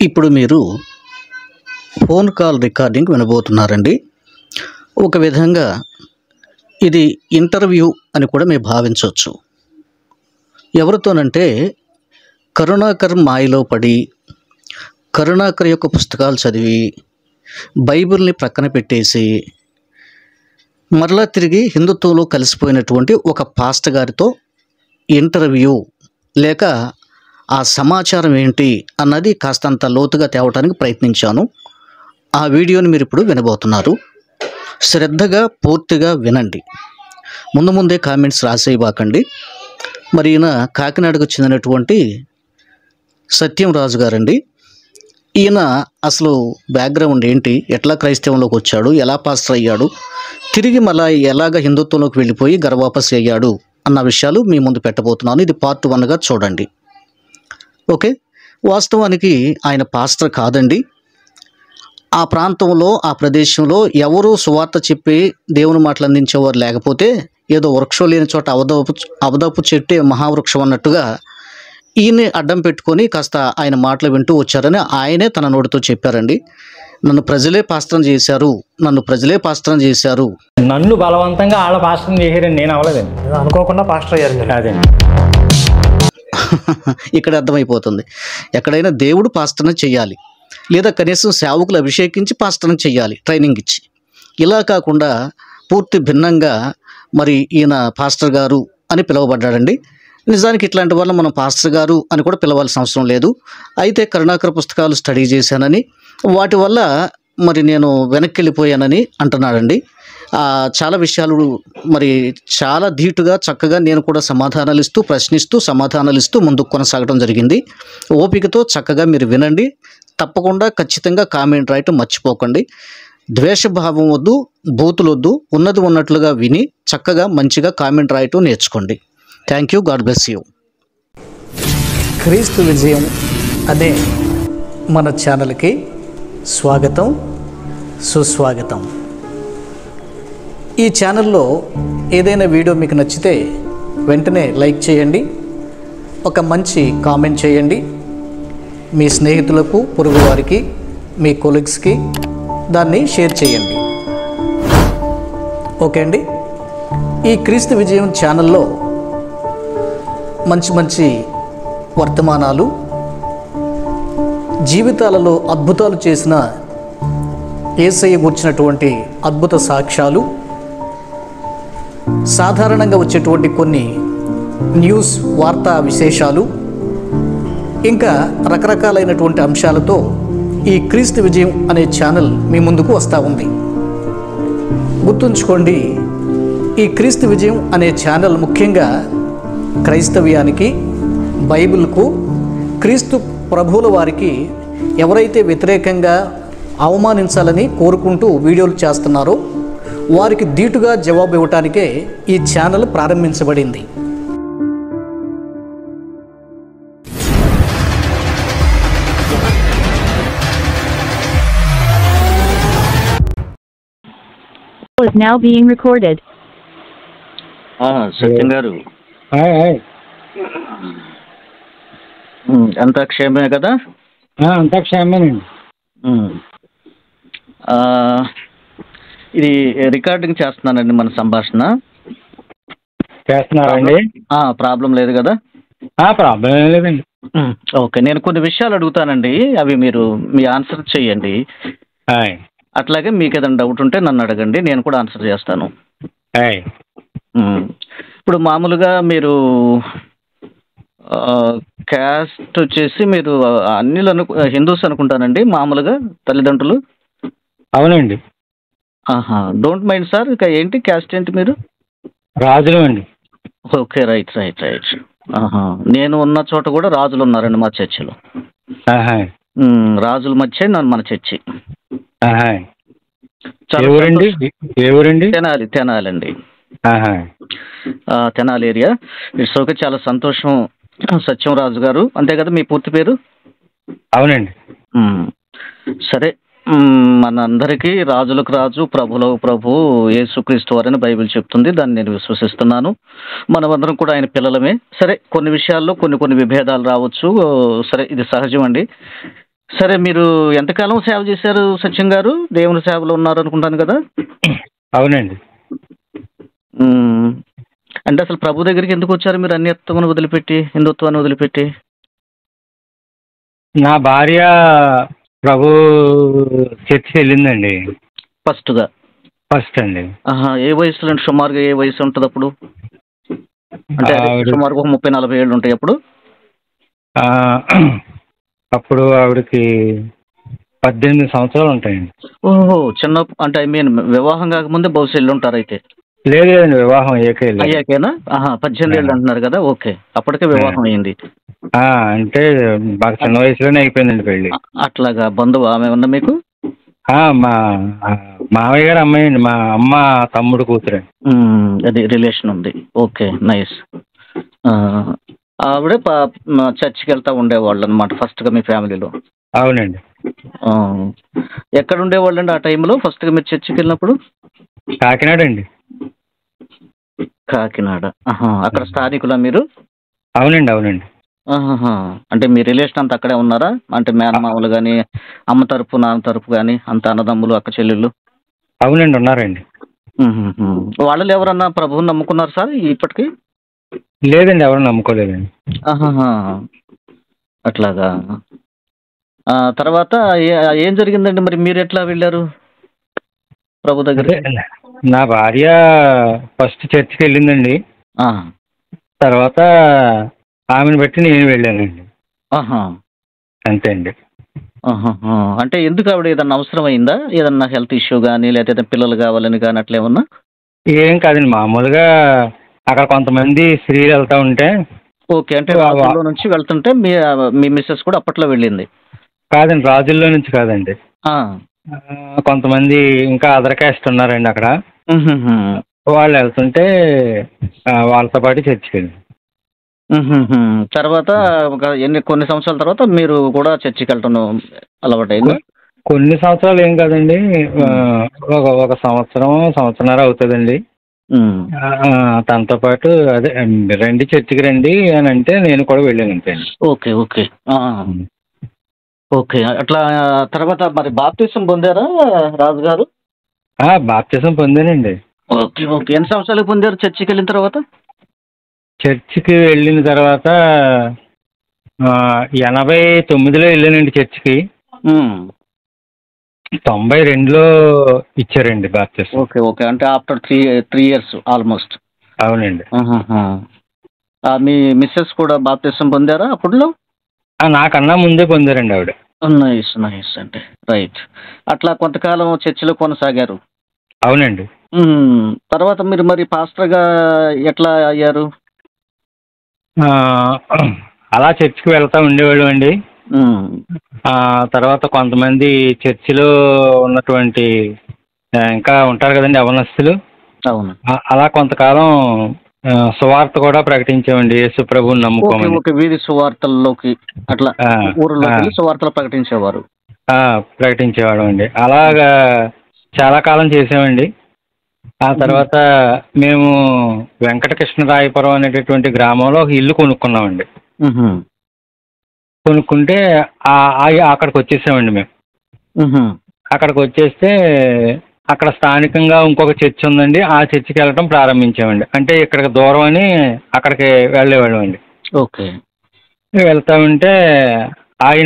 ఇప్పుడు మీరు phone call recording వినబోతున్నారండి ఒక విధంగా ఇది ఇంటర్వ్యూ అని కూడా మీరు భావించవచ్చు ఎవరితోనంటే కరుణాకర్ మాయలో పడి కరుణాకర్ యొక్క పుస్తకాలు చదివి బైబిల్ని ప్రక్కన పెట్టేసి మరలా తిరిగి హిందుత్వంలో కలిసిపోయినటువంటి ఒక పాస్ట్ గారితో ఇంటర్వ్యూ లేక ఆ సమాచారం ఏంటి అన్నది కాస్తంత లోతుగా తేవటానికి ప్రయత్నించాను ఆ వీడియోని మీరు ఇప్పుడు వినబోతున్నారు శ్రద్ధగా పూర్తిగా వినండి ముందు ముందే కామెంట్స్ రాసేయబాకండి మరి ఈయన కాకినాడకు చెందినటువంటి సత్యం రాజు గారండి ఈయన అసలు బ్యాక్గ్రౌండ్ ఏంటి ఎట్లా క్రైస్తవంలోకి వచ్చాడు ఎలా పాస్టర్ అయ్యాడు తిరిగి మళ్ళా ఎలాగ హిందుత్వంలోకి వెళ్ళిపోయి గర్వాపస్ అయ్యాడు అన్న విషయాలు మీ ముందు పెట్టబోతున్నాను ఇది పార్ట్ వన్గా చూడండి ఓకే వాస్తవానికి ఆయన పాస్టర్ కాదండి ఆ ప్రాంతంలో ఆ ప్రదేశంలో ఎవరు సువార్త చెప్పి దేవుని మాటలు అందించేవారు లేకపోతే ఏదో వృక్షం లేని చోట అవదపు అవదపు చెట్టే మహావృక్షం అన్నట్టుగా ఈయన్ని అడ్డం పెట్టుకొని కాస్త ఆయన మాటలు వింటూ వచ్చారని ఆయనే తన నోటితో చెప్పారండి నన్ను ప్రజలే పాస్త్రం చేశారు నన్ను ప్రజలే పాస్త్రం చేశారు నన్ను బలవంతంగా వాళ్ళ పాస్టర్ చేశారని నేను అవ్వలేదండి ఏదో అనుకోకుండా పాస్టర్ అయ్యారు మీరు కాదండి ఇక్కడ అర్థమైపోతుంది ఎక్కడైనా దేవుడు పాస్టర్ని చేయాలి లేదా కనీసం సేవకులు అభిషేకించి పాస్టర్ని చేయాలి ట్రైనింగ్ ఇచ్చి ఇలా కాకుండా పూర్తి భిన్నంగా మరి ఈయన పాస్టర్ గారు అని పిలువబడ్డాడండి నిజానికి ఇట్లాంటి వల్ల మనం పాస్టర్ గారు అని కూడా పిలవాల్సిన అవసరం లేదు అయితే కరుణాకర పుస్తకాలు స్టడీ చేశానని వాటి వల్ల మరి నేను వెనక్కి వెళ్ళిపోయానని అంటున్నాడండి ఆ, చాలా విషయాలు మరి చాలా ధీటుగా చక్కగా నేను కూడా సమాధానాలు ఇస్తూ ప్రశ్నిస్తూ సమాధానాలు ఇస్తూ ముందుకు కొనసాగడం జరిగింది ఓపికతో చక్కగా మీరు వినండి తప్పకుండా ఖచ్చితంగా కామెంట్ రాయటం మర్చిపోకండి ద్వేషభావం వద్దు బూతులు వద్దు ఉన్నది ఉన్నట్లుగా విని చక్కగా మంచిగా కామెంట్ రాయటం నేర్చుకోండి thank you God bless you క్రీస్తు విజయం అనే మన ఛానల్కి స్వాగతం సుస్వాగతం ఈ ఛానల్లో ఏదైనా వీడియో మీకు నచ్చితే వెంటనే లైక్ చేయండి ఒక మంచి కామెంట్ చేయండి మీ స్నేహితులకు పొరుగువారికి మీ కొలీగ్స్కి దాన్ని షేర్ చేయండి ఓకే అండి ఈ క్రీస్తు విజయం ఛానల్లో మంచి మంచి వర్తమానాలు జీవితాలలో అద్భుతాలు చేసిన ఏసయ్య కూర్చున్నటువంటి అద్భుత సాక్ష్యాలు సాధారణంగా వచ్చేటువంటి కొన్ని న్యూస్ వార్తా విశేషాలు ఇంకా రకరకాలైనటువంటి అంశాలతో ఈ క్రీస్తు విజయం అనే ఛానల్ మీ ముందుకు వస్తూ ఉంది గుర్తుంచుకోండి ఈ క్రీస్తు విజయం అనే ఛానల్ ముఖ్యంగా క్రైస్తవ్యానికి బైబిల్కు క్రీస్తు ప్రభువుల వారికి ఎవరైతే వ్యతిరేకంగా అవమానించాలని కోరుకుంటూ వీడియోలు చేస్తున్నారో వారికి ధీటుగా జవాబు ఇవ్వటానికే ఈ ఛానల్ ప్రారంభించబడింది is now being recorded. సత్యం గారు హాయ్ హాయ్ అంతా క్షేమే కదా ఆ, అంతా క్షేమేనండి ఉమ్. ఆ, ఇది రికార్డింగ్ చేస్తున్నానండి మన సంభాషణ చేస్తున్నారండి ఆ, ప్రాబ్లం లేదు కదా ఆ, ప్రాబ్లం ఏం లేదండి ఉమ్, ఓకే నేను కొన్ని విషయాలు అడుగుతానండి అవి మీరు మీ ఆన్సర్ చేయండి హాయ్ అట్లాగే మీకు ఏదైనా డౌట్ ఉంటే నన్ను అడగండి నేను కూడా ఆన్సర్ చేస్తాను హాయ్ ఉమ్. ఇప్పుడు మామూలుగా మీరు క్యాస్ట్ వచ్చేసి మీరు అన్నిలు అను హిందూస్ అనుకుంటానండి మామూలుగా తల్లిదండ్రులు అవునండి ఆహా డోంట్ మైండ్ సార్ ఇక ఏంటి క్యాస్ట్ ఏంటి మీరు రాజులు అండి ఓకే రైట్ రైట్ రైట్ ఆహా నేను ఉన్న చోట కూడా రాజులు ఉన్నారండి మా చర్చిలో హాయ్ ఉమ్, రాజుల మధ్య నన్ను మన చర్చి హాయ్ చాలా ఏ ఊరండి సంతోషం. ఏ ఊరండి తెనాలి తెనాలండి హాయ్ ఆ, తెనాలి ఏరియా ఇట్స్ ఓకే చాలా సంతోషం సత్యం రాజు గారు అంతే కదా మీ పూర్తి పేరు అవునండి మ్మ్. సరే మ్మ్, మనందరికీ రాజులకు రాజు ప్రభులకు ప్రభు యేసుక్రీస్తు వారని బైబిల్ చెప్తుంది దాన్ని నేను విశ్వసిస్తున్నాను మనమందరం కూడా ఆయన పిల్లలమే సరే కొన్ని విషయాల్లో కొన్ని కొన్ని విభేదాలు రావచ్చు ఓ, సరే ఇది సహజం అండి సరే మీరు ఎంతకాలం సేవ చేశారు సత్యం గారు దేవుని సేవలో ఉన్నారు అనుకుంటాను కదా అవునండి మ్మ్. అంటే అసలు ప్రభు దగ్గరికి ఎందుకు వచ్చారు మీరు అన్యత్వమును వదిలిపెట్టి హిందుత్వాన్ని వదిలిపెట్టి నా భార్య ప్రభు చర్చికి వెళ్ళిందండి ఫస్ట్గా ఫస్ట్ అండి ఆహా ఏ వయసులో అంటే సుమారుగా ఏ వయసు ఉంటుంది అప్పుడు అంటే అదే ఆవిడ- సుమారుగా ఒక ముప్పై నలభై ఏళ్ళు ఉంటాయి అప్పుడు ఆ, అప్పుడు ఆవిడకి పద్దెనిమిది సంవత్సరాలు ఉంటాయండి ఓహో చిన్న అంటే ఐ మీన్ వివాహం కాకముందే బహుశా వెళ్ళి ఉంటారు అయితే లేదు లేదండి వివాహం అయ్యాకే వెళ్ళారు. అయ్యాకేనా ఆహా పద్దెనిమిది ఏళ్ళు అంటున్నారు కదా ఓకే అప్పటికే వివాహం అయింది ఆ, అంటే బాగా చిన్న వయసులోనే అయిపోయిందండి పెళ్ళి అ- అట్లాగా బంధువు ఆమె ఉందా మీకు ఆ, మా ఆ, మామయ్య గారు అమ్మాయి అండి మా అమ్మ తమ్ముడు కూతురు మ్మ్, అది రిలేషన్ ఉంది ఓకే నైస్ ఆవిడ ప- మ- చర్చికి వెళ్తా ఉండేవాళ్ళు అనమాట ఫస్ట్గా మీ ఫ్యామిలీలో అవునండి ఆ. ఎక్కడ ఉండేవాళ్ళు అండి ఆ టైంలో ఫస్ట్గా మీరు చర్చికి వెళ్ళినప్పుడు కాకినాడ అండి కాకినాడ ఆహా. అక్కడ స్థానికులా మీరు అవునండి అవునండి ఆహాహా. అంటే మీ రిలేషన్ అంతా అక్కడే ఉన్నారా అంటే మేనమామలు కానీ అమ్మ తరపు నాన్న తరపు కానీ అంత అన్నదమ్ములు అక్క చెల్లెళ్ళు అవునండి ఉన్నారండి మ్మ్హ్మ్. వాళ్ళు ఎవరన్నా ప్రభువుని నమ్ముకున్నారు సార్ ఇప్పటికి లేదండి ఎవరు నమ్ముకోలేదండి ఆహాహా. అట్లాగా ఆ, తర్వాత ఏ- ఏం జరిగిందండి మరి మీరు ఎట్లా వెళ్ళారు ప్రభు దగ్గర అదే నా భార్య ఫస్ట్ చర్చికి వెళ్ళిందండి తర్వాత ఆమెను బట్టి నేను వెళ్ళానండి అంతే అండి అంటే ఎందుకు ఆవిడ ఏదన్నా అవసరం అయిందా ఏదన్నా హెల్త్ ఇష్యూ కానీ లేకపోతే పిల్లలు కావాలని కానీ అట్లా ఏమన్నా ఏం కాదండి మామూలుగా అక్కడ కొంతమంది స్త్రీలు వెళ్తా ఉంటే ఓకే అంటే వా- వా- రాజుల్లో నుంచి వెళ్తుంటే మీ మీ మిస్సెస్ కూడా అప్పట్లో వెళ్ళింది కాదండి రాజుల్లో నుంచి కాదండి ఆ. ఆ, కొంతమంది ఇంకా అదర్ క్యాస్ట్ ఉన్నారండి అక్కడ మ్మ్హ్మ్. వాళ్ళు వెళ్తుంటే ఆ, వాళ్ళతో పాటు చర్చికి వెళ్ళి మ్మ్హ్మ్. తర్వాత ఒక ఎన్ని కొన్ని సంవత్సరాల తర్వాత మీరు కూడా చర్చికి వెళ్ళటం అలవాటైంది కొన్ని సంవత్సరాలు ఏం కాదండి ఆ, ఒక ఒక సంవత్సరం సంవత్సరాల అవుతుందండి ఆ, తనతో పాటు అదే రండి చర్చికి రండి అని అంటే నేను కూడా వెళ్ళాను అంతే అండి ఓకే ఓకే ఆ. ఓకే అట్లా తర్వాత మరి బాప్తీసం పొందారా రాజుగారు ఆ, బాప్తిజం పొందానండి ఓకే ఓకే ఎన్ని సంవత్సరాలు పొందారు చర్చికి వెళ్ళిన తర్వాత చర్చికి వెళ్ళిన తర్వాత ఆ, ఎనభై తొమ్మిదిలో వెళ్ళానండి చర్చికి మ్మ్. తొంభై రెండులో ఇచ్చారండి బాప్తిజం ఓకే ఓకే అంటే after three three years almost అవునండి మీ మిస్సెస్ కూడా బాప్తీసం పొందారా అప్పుడులో ఆ, నాకన్నా ముందే పొందారండి ఆవిడ నైస్ నైస్ అండి రైట్ అట్లా కొంతకాలం చర్చిలో కొనసాగారు అవునండి మ్మ్. తర్వాత మీరు మరి పాస్టర్గా ఎట్లా అయ్యారు ఆ, అలా చర్చికి వెళ్తా ఉండేవాళ్ళు అండి మ్మ్. ఆ తర్వాత కొంతమంది చర్చిలో ఉన్నటువంటి ఆ, ఇంకా ఉంటారు కదండి అవనస్తులు అవును ఆ- అలా కొంతకాలం ఆ, సువార్త కూడా ప్రకటించామండి యేసు ప్రభువుని ఓకే నమ్ముకోమని ఓకే వీధి సువార్తల్లోకి అట్లా ఆ, ఊరిలోకి ఆ. వెళ్ళి సువార్తలు ప్రకటించేవారు ఆ, ప్రకటించేవాళ్ళం అండి అలాగా చాలా కాలం చేసామండి ఆ తర్వాత మేము వెంకటకృష్ణరాయపురం అనేటటువంటి గ్రామంలో ఒక ఇల్లు కొనుక్కున్నామండి మ్మ్హ్మ్. కొనుక్కుంటే ఆ- ఆ- అక్కడికి వచ్చేసామండి మేము మ్మ్హ్మ్. అక్కడికి వచ్చేస్తే అక్కడ స్థానికంగా ఇంకొక చర్చ్ ఉందండి ఆ చర్చికి వెళ్ళడం ప్రారంభించామండి అంటే ఇక్కడికి దూరం అని అక్కడికి వెళ్ళేవాళ్ళం అండి ఓకే వెళ్తా ఉంటే ఆయన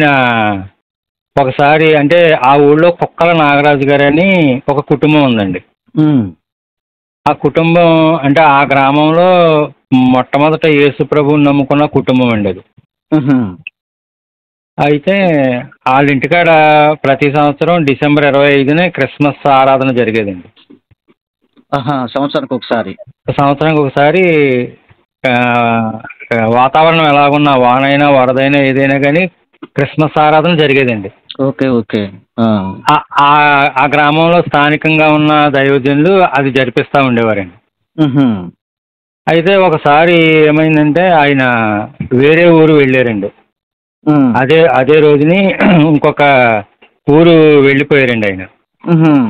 ఒకసారి అంటే ఆ ఊళ్ళో కుక్కల నాగరాజు గారు అని ఒక కుటుంబం ఉందండి మ్మ్. ఆ కుటుంబం అంటే ఆ గ్రామంలో మొట్టమొదట యేసు ప్రభువుని నమ్ముకున్న కుటుంబం అండి అది మ్మ్హ్మ్. అయితే వాళ్ళ ఇంటికాడ ప్రతి సంవత్సరం డిసెంబర్ ఇరవై ఐదున క్రిస్మస్ ఆరాధన జరిగేదండి ఆహా సంవత్సరానికి ఒకసారి సంవత్సరానికి ఒకసారి ఆ, వాతావరణం ఎలాగున్నా వానైనా వరదైనా ఏదైనా కానీ క్రిస్మస్ ఆరాధన జరిగేదండి ఓకే ఓకే ఆ. ఆ- ఆ- ఆ గ్రామంలో స్థానికంగా ఉన్న దైవజనులు అది జరిపిస్తూ ఉండేవారండి మ్మ్హ్మ్. అయితే ఒకసారి ఏమైందంటే ఆయన వేరే ఊరు వెళ్ళారండి మ్మ్. అదే అదే రోజుని ఇంకొక ఊరు వెళ్ళిపోయారండి ఆయన మ్మ్హ్మ్.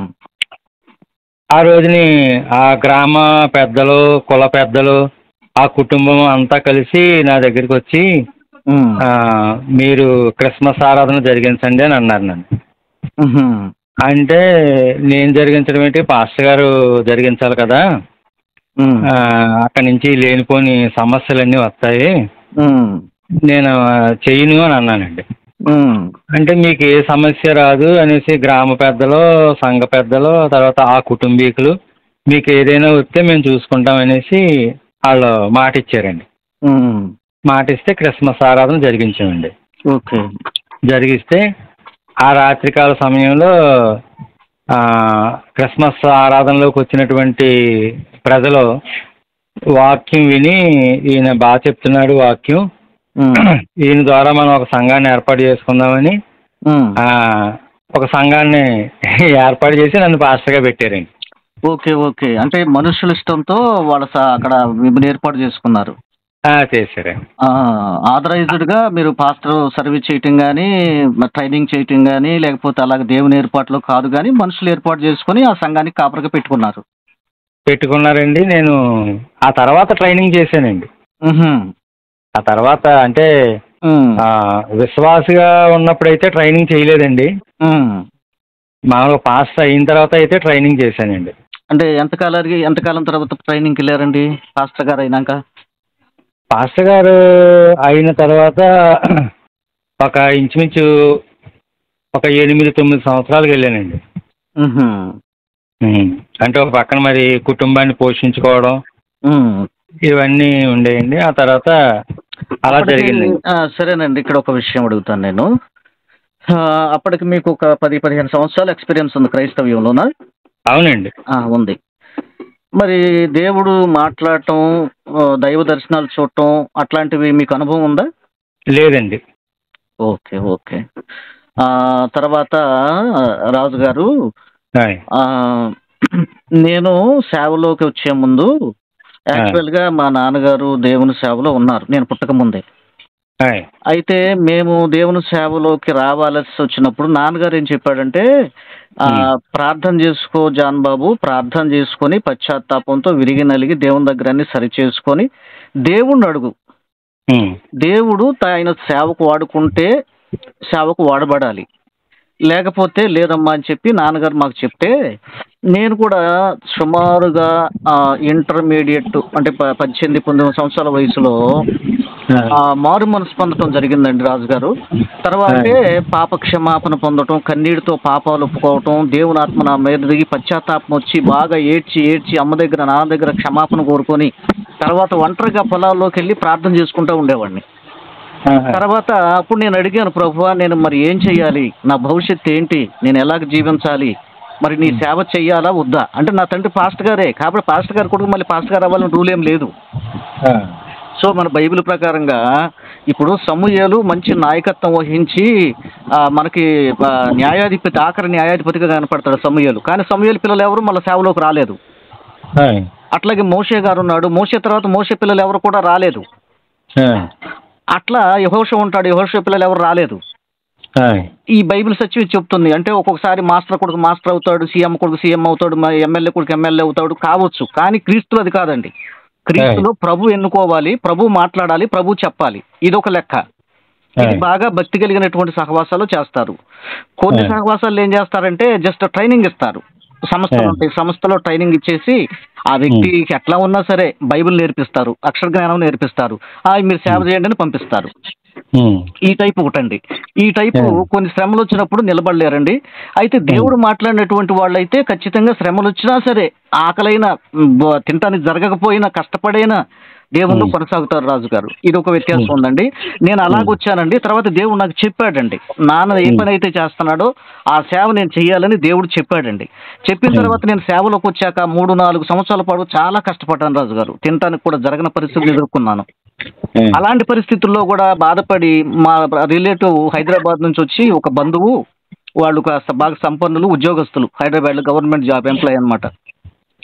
ఆ రోజుని ఆ గ్రామ పెద్దలు కుల పెద్దలు ఆ కుటుంబం అంతా కలిసి నా దగ్గరికి వచ్చి ఉమ్. ఆ, మీరు క్రిస్మస్ ఆరాధన జరిగించండి అని అన్నారు నన్ను ఉహు. అంటే నేను జరిగించడం ఏంటి పాస్టర్ గారు జరిగించాలి కదా ఉమ్. ఆ, అక్కడి నుంచి లేనిపోని సమస్యలన్నీ వస్తాయి ఉమ్. నేను ఆ, చెయ్యను అని అన్నానండి ఉమ్. అంటే మీకు ఏ సమస్య రాదు అనేసి గ్రామ పెద్దలు సంఘ పెద్దలు తర్వాత ఆ కుటుంబీకులు మీకు ఏదైనా వస్తే మేము చూసుకుంటాం అనేసి వాళ్ళు మాట ఇచ్చారండి ఉమ్. మాట ఇస్తే క్రిస్మస్ ఆరాధన జరిగించామండి ఓకే జరిగిస్తే ఆ రాత్రికాల సమయంలో ఆ, క్రిస్మస్ ఆరాధనలోకి వచ్చినటువంటి ప్రజలు వాక్యం విని ఈయన బాగా చెప్తున్నాడు వాక్యం ఉమ్. ఈయన ద్వారా మనం ఒక సంఘాన్ని ఏర్పాటు చేసుకుందామని ఉమ్. ఆ, ఒక సంఘాన్ని ఏర్పాటు చేసి నన్ను పాస్టర్గా పెట్టారండి ఓకే ఓకే అంటే మనుషుల ఇష్టంతో వాళ్ళ స- అక్కడ మిమ్మల్ని ఏర్పాటు చేసుకున్నారు ఆ, చేశారండి ఆథరైజ్డ్ గా మీరు పాస్టర్ సర్వీస్ చేయటం కానీ ట్రైనింగ్ చేయటం కానీ లేకపోతే అలాగే దేవుని ఏర్పాట్లు కాదు కానీ మనుషులు ఏర్పాటు చేసుకుని ఆ సంఘానికి కాపరిగా పెట్టుకున్నారు పెట్టుకున్నారండి నేను ఆ తర్వాత ట్రైనింగ్ చేశానండి ఉహు. ఆ తర్వాత అంటే ఉమ్. ఆ, విశ్వాసిగా ఉన్నప్పుడైతే ట్రైనింగ్ చేయలేదండి ఉమ్. మామూలుగా పాస్ అయిన తర్వాత అయితే ట్రైనింగ్ చేశానండి అంటే ఎంతకాలానికి ఎంతకాలం తర్వాత ట్రైనింగ్కి వెళ్ళారండి పాస్టర్ గారు అయినాక పాస్టర్ గారు అయిన తర్వాత ఒక ఇంచుమించు ఒక ఎనిమిది తొమ్మిది సంవత్సరాలకు వెళ్ళానండి ఉహు. ఉమ్. అంటే ఒక పక్కన మరి కుటుంబాన్ని పోషించుకోవడం ఉమ్. ఇవన్నీ ఉండేయండి ఆ తర్వాత అలా అప్పటికి- జరిగిందండి ఆ, సరేనండి ఇక్కడ ఒక విషయం అడుగుతాను నేను ఆ, అప్పటికి మీకు ఒక పది పదిహేను సంవత్సరాల ఎక్స్పీరియన్స్ ఉంది క్రైస్తవ్యంలోనా అవునండి ఆ, ఉంది మరి దేవుడు మాట్లాడటం ఆ, దైవ దర్శనాలు చూడటం అట్లాంటివి మీకు అనుభవం ఉందా లేదండి ఓకే ఓకే ఆ, తర్వాత ఆ, రాజు గారు ఆయ్. ఆ, నేను సేవలోకి వచ్చే ముందు యాక్చువల్గా మా నాన్నగారు దేవుని సేవలో ఉన్నారు నేను పుట్టక ముందే ఆయ్. అయితే మేము దేవుని సేవలోకి రావాల్సి వచ్చినప్పుడు నాన్నగారు ఏం చెప్పాడంటే ఆ, ప్రార్థన చేసుకో జాన్ బాబు ప్రార్థన చేసుకొని పశ్చాత్తాపంతో విరిగి నలిగి దేవుని దగ్గర అన్ని సరి చేసుకొని దేవుణ్ణి అడుగు ఉమ్. దేవుడు తా- ఆయన సేవకు వాడుకుంటే సేవకు వాడబడాలి లేకపోతే లేదమ్మా అని చెప్పి నాన్నగారు మాకు చెప్తే నేను కూడా సుమారుగా ఆ, ఇంటర్మీడియట్ అంటే ప- పద్దెనిమిది పంతొమ్మిది సంవత్సరాల వయసులో ఆ, మారు మనసు పొందటం జరిగిందండి రాజు గారు తర్వాతే పాప క్షమాపణ పొందటం కన్నీటితో పాపాలు ఒప్పుకోవటం దేవుని ఆత్మ నా మీద దిగి పశ్చాత్తాపం వచ్చి బాగా ఏడ్చి ఏడ్చి అమ్మ దగ్గర నాన్న దగ్గర క్షమాపణ కోరుకొని తర్వాత ఒంటరిగా పొలాల్లోకి వెళ్ళి ప్రార్థన చేసుకుంటూ ఉండేవాడిని ఆహా. తర్వాత అప్పుడు నేను అడిగాను ప్రభు నేను మరి ఏం చెయ్యాలి నా భవిష్యత్తు ఏంటి నేను ఎలాగ జీవించాలి మరి నీ సేవ చెయ్యాలా వద్దా అంటే నా తండ్రి పాస్టర్ గారే కాబట్టి పాస్టర్ గారు కొడుకు మళ్ళీ పాస్టర్ గారు అవ్వాలని రూల్ ఏం లేదు ఆ. సో మన బైబిల్ ప్రకారంగా ఇప్పుడు సమూహలు మంచి నాయకత్వం వహించి ఆ, మనకి ఆ, న్యాయాధిపతి ఆఖరి న్యాయాధిపతిగా కనపడతాడు సమూహలు కానీ సమూహలు పిల్లలు ఎవరు మళ్ళీ సేవలోకి రాలేదు ఆయ్. అట్లాగే మోషే గారు ఉన్నాడు మోషే తర్వాత మోషే పిల్లలు ఎవరు కూడా రాలేదు ఆ. అట్లా యహోష ఉంటాడు యహోష పిల్లలు ఎవరు రాలేదు ఆయ్. ఈ బైబిల్ సత్యం ఇది చెప్తుంది అంటే ఒక్కొక్కసారి మాస్టర్ కొడుకు మాస్టర్ అవుతాడు సీఎం కొడుకు సీఎం అవుతాడు మరి ఎమ్మెల్యే కొడుకు ఎమ్మెల్యే అవుతాడు కావచ్చు కానీ క్రీస్తులు అది కాదండి క్రీస్తులో ప్రభు ఎన్నుకోవాలి ప్రభు మాట్లాడాలి ప్రభు చెప్పాలి ఇది ఒక లెక్క ఇది ఆయ్. బాగా భక్తి కలిగినటువంటి సహవాసాలు చేస్తారు కొన్ని ఆయ్. సహవాసాలు ఏం చేస్తారంటే జస్ట్ ట్రైనింగ్ ఇస్తారు సంస్థలు ఆయ్. ఉంటాయి సంస్థలో ట్రైనింగ్ ఇచ్చేసి ఆ వ్యక్తికి ఎట్లా ఉన్నా సరే బైబిల్ నేర్పిస్తారు అక్షర జ్ఞానం నేర్పిస్తారు ఆ మీరు సేవ చేయండి అని పంపిస్తారు ఉమ్. ఈ టైపు ఒకటండి ఈ టైపు Hmm. కొన్ని శ్రమలు వచ్చినప్పుడు నిలబడలేరండి అయితే దేవుడు మాట్లాడినటువంటి వాళ్ళైతే ఖచ్చితంగా శ్రమలు వచ్చినా సరే ఆకలైన మ్, బ- తినటానికి జరగకపోయినా కష్టపడైనా దేవుళ్ళు Hmm. కొనసాగుతారు రాజు గారు ఇది ఒక వ్యత్యాసం Hmm. ఉందండి నేను అలాగొచ్చానండి తర్వాత దేవుడు నాకు చెప్పాడండి నాన్న ఏ Hmm. పని అయితే చేస్తున్నాడో ఆ సేవ నేను చెయ్యాలని దేవుడు చెప్పాడండి చెప్పిన Hmm. తర్వాత నేను సేవలోకి వచ్చాక మూడు నాలుగు సంవత్సరాల పాటు చాలా కష్టపడ్డాను రాజు గారు తినటానికి కూడా జరగని పరిస్థితులు ఎదుర్కొన్నాను ఆయ్. అలాంటి పరిస్థితుల్లో కూడా బాధపడి మా రిలేటివ్ హైదరాబాద్ నుంచి వచ్చి ఒక బంధువు వాళ్ళు కాస్త బాగా సంపన్నులు ఉద్యోగస్తులు హైదరాబాద్లో గవర్నమెంట్ జాబ్ ఎంప్లాయ్ అనమాట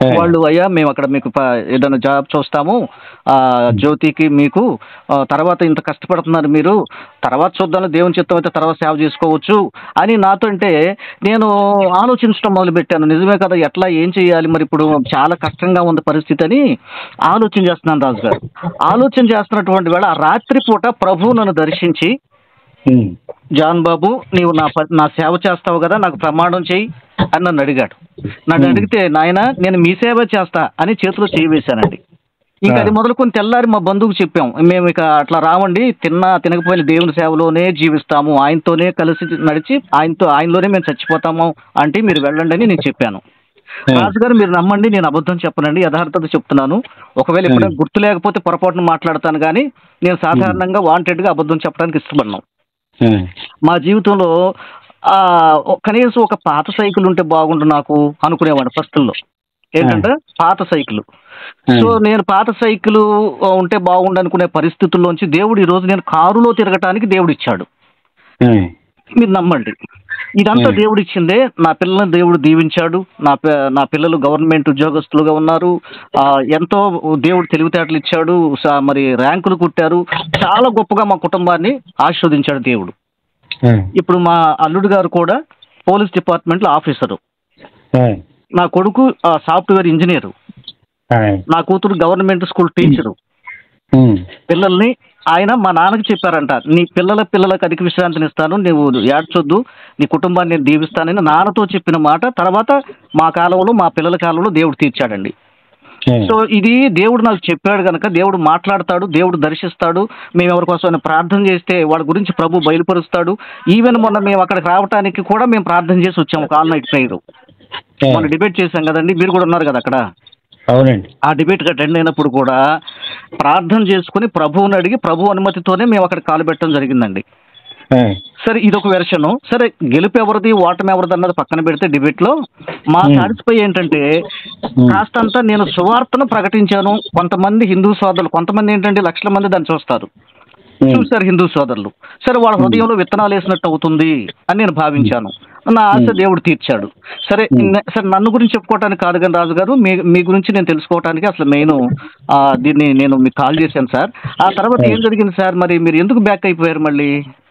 ఏయ్. వాళ్ళు అయ్యా మేము అక్కడ మీకు ప- ఏదైనా జాబ్ చూస్తాము ఆ జ్యోతికి మీకు ఆ, తర్వాత ఇంత కష్టపడుతున్నారు మీరు తర్వాత చూద్దాం దేవుని చిత్తం అయితే తర్వాత సేవ చేసుకోవచ్చు అని నాతో అంటే నేను ఆలోచించడం మొదలు పెట్టాను నిజమే కదా ఎట్లా ఏం చేయాలి మరి ఇప్పుడు చాలా కష్టంగా ఉంది పరిస్థితి అని ఆలోచన చేస్తున్నాను రాజు గారు ఆలోచన చేస్తున్నటువంటి వేళ ఆ రాత్రిపూట ప్రభు నన్ను దర్శించి ఉమ్. జాన్ బాబు నీవు నా ప- నా సేవ చేస్తావు కదా నాకు ప్రమాణం చేయి అని నన్ను అడిగాడు నన్ను అడిగితే నాయన నేను మీ సేవ చేస్తా అని చేతిలో చేయి వేశానండి ఇంకా అది మొదలుకొని తెల్లారి మా బంధువుకు చెప్పాం మేము ఇక అట్లా రావండి తిన్నా తినకపోయిన దేవుని సేవలోనే జీవిస్తాము ఆయనతోనే కలిసి నడిచి ఆయనతో ఆయనలోనే మేము చచ్చిపోతాము అంటే మీరు వెళ్ళండి అని నేను చెప్పాను రాజు గారు మీరు నమ్మండి నేను అబద్ధం చెప్పనండి యథార్థత చెప్తున్నాను ఒకవేళ ఎప్పుడైనా గుర్తు లేకపోతే పొరపాటున మాట్లాడతాను కానీ నేను సాధారణంగా వాంటెడ్గా అబద్ధం చెప్పడానికి ఇష్టపడను ఉమ్. మా జీవితంలో ఆ, ఒ- కనీసం ఒక పాత సైకిల్ ఉంటే బాగుండు నాకు అనుకునేవాడు ఫస్ట్లో ఏంటంటే పాత సైకిల్ సో నేను పాత సైకిల్ ఉంటే బాగుండు అనుకునే పరిస్థితుల్లోంచి దేవుడు ఈ రోజు నేను కారులో తిరగటానికి దేవుడు ఇచ్చాడు ఉమ్. మీరు నమ్మండి ఇదంతా Hmm. దేవుడు ఇచ్చిందే నా పిల్లల్ని దేవుడు దీవించాడు నా పి- నా పిల్లలు గవర్నమెంట్ ఉద్యోగస్తులుగా ఉన్నారు ఆ, ఎంతో దేవుడు తెలివితేటలు ఇచ్చాడు స- మరి ర్యాంకులు కుట్టారు చాలా గొప్పగా మా కుటుంబాన్ని ఆశీర్వదించాడు దేవుడు ఉమ్. ఇప్పుడు మా అల్లుడు గారు కూడా పోలీస్ డిపార్ట్మెంట్లో ఆఫీసరు ఉమ్. నా కొడుకు ఆ, సాఫ్ట్వేర్ ఇంజనీరు ఉమ్. నా కూతురు గవర్నమెంట్ స్కూల్ టీచరు ఉమ్. పిల్లల్ని ఆయన మా నాన్నకి చెప్పారంట నీ పిల్లల పిల్లలకు అధిక విశ్రాంతిని ఇస్తాను నువ్వు ఏడ్చొద్దు నీ కుటుంబాన్ని నేను దీవిస్తానని నాన్నతో చెప్పిన మాట తర్వాత మా కాలంలో మా పిల్లల కాలంలో దేవుడు తీర్చాడండి ఉమ్. సో ఇది దేవుడు నాకు చెప్పాడు కనుక దేవుడు మాట్లాడతాడు దేవుడు దర్శిస్తాడు మేము ఎవరి కోసం ప్రార్థన చేస్తే వాడి గురించి ప్రభు బయలుపరుస్తాడు ఈవెన్ మొన్న మేము అక్కడికి రావడానికి కూడా మేము ప్రార్థన చేసి వచ్చాము కాల్ నైట్ ప్రేయర్ మొన్న డిబేట్ చేశాం కదండి మీరు కూడా ఉన్నారు కదా అక్కడ అవునండి ఆ డిబేట్కి అటెండ్ అయినప్పుడు కూడా ప్రార్థన చేసుకుని ప్రభువుని అడిగి ప్రభు అనుమతితోనే మేము అక్కడ కాలు పెట్టడం జరిగిందండి ఉమ్. సరే ఇదొక వెర్షను సరే గెలుపు ఎవరిది ఓటమి ఎవరిది అన్నది పక్కన పెడితే డిబేట్లో మా Hmm. సాటిస్ఫై ఏంటంటే Hmm. కాస్తంతా నేను సువార్తను ప్రకటించాను కొంతమంది హిందూ సోదరులు కొంతమంది ఏంటంటే లక్షల మంది దాన్ని చూస్తారు ఉమ్. చూస్తారు హిందూ సోదరులు సరే వాళ్ళ హృదయంలో విత్తనాలు వేసినట్టు అవుతుంది అని నేను భావించాను నా ఆశ దేవుడు తీర్చాడు సరే న- సరే నన్ను గురించి చెప్పుకోవటానికి కాదు కానీ రాజు గారు మీ మీ గురించి నేను తెలుసుకోవటానికి అసలు మెయిన్ దీన్ని నేను మీకు కాల్ చేశాను సార్ ఆ తర్వాత ఏం జరిగింది సార్ మరి మీరు ఎందుకు బ్యాక్ అయిపోయారు మళ్ళీ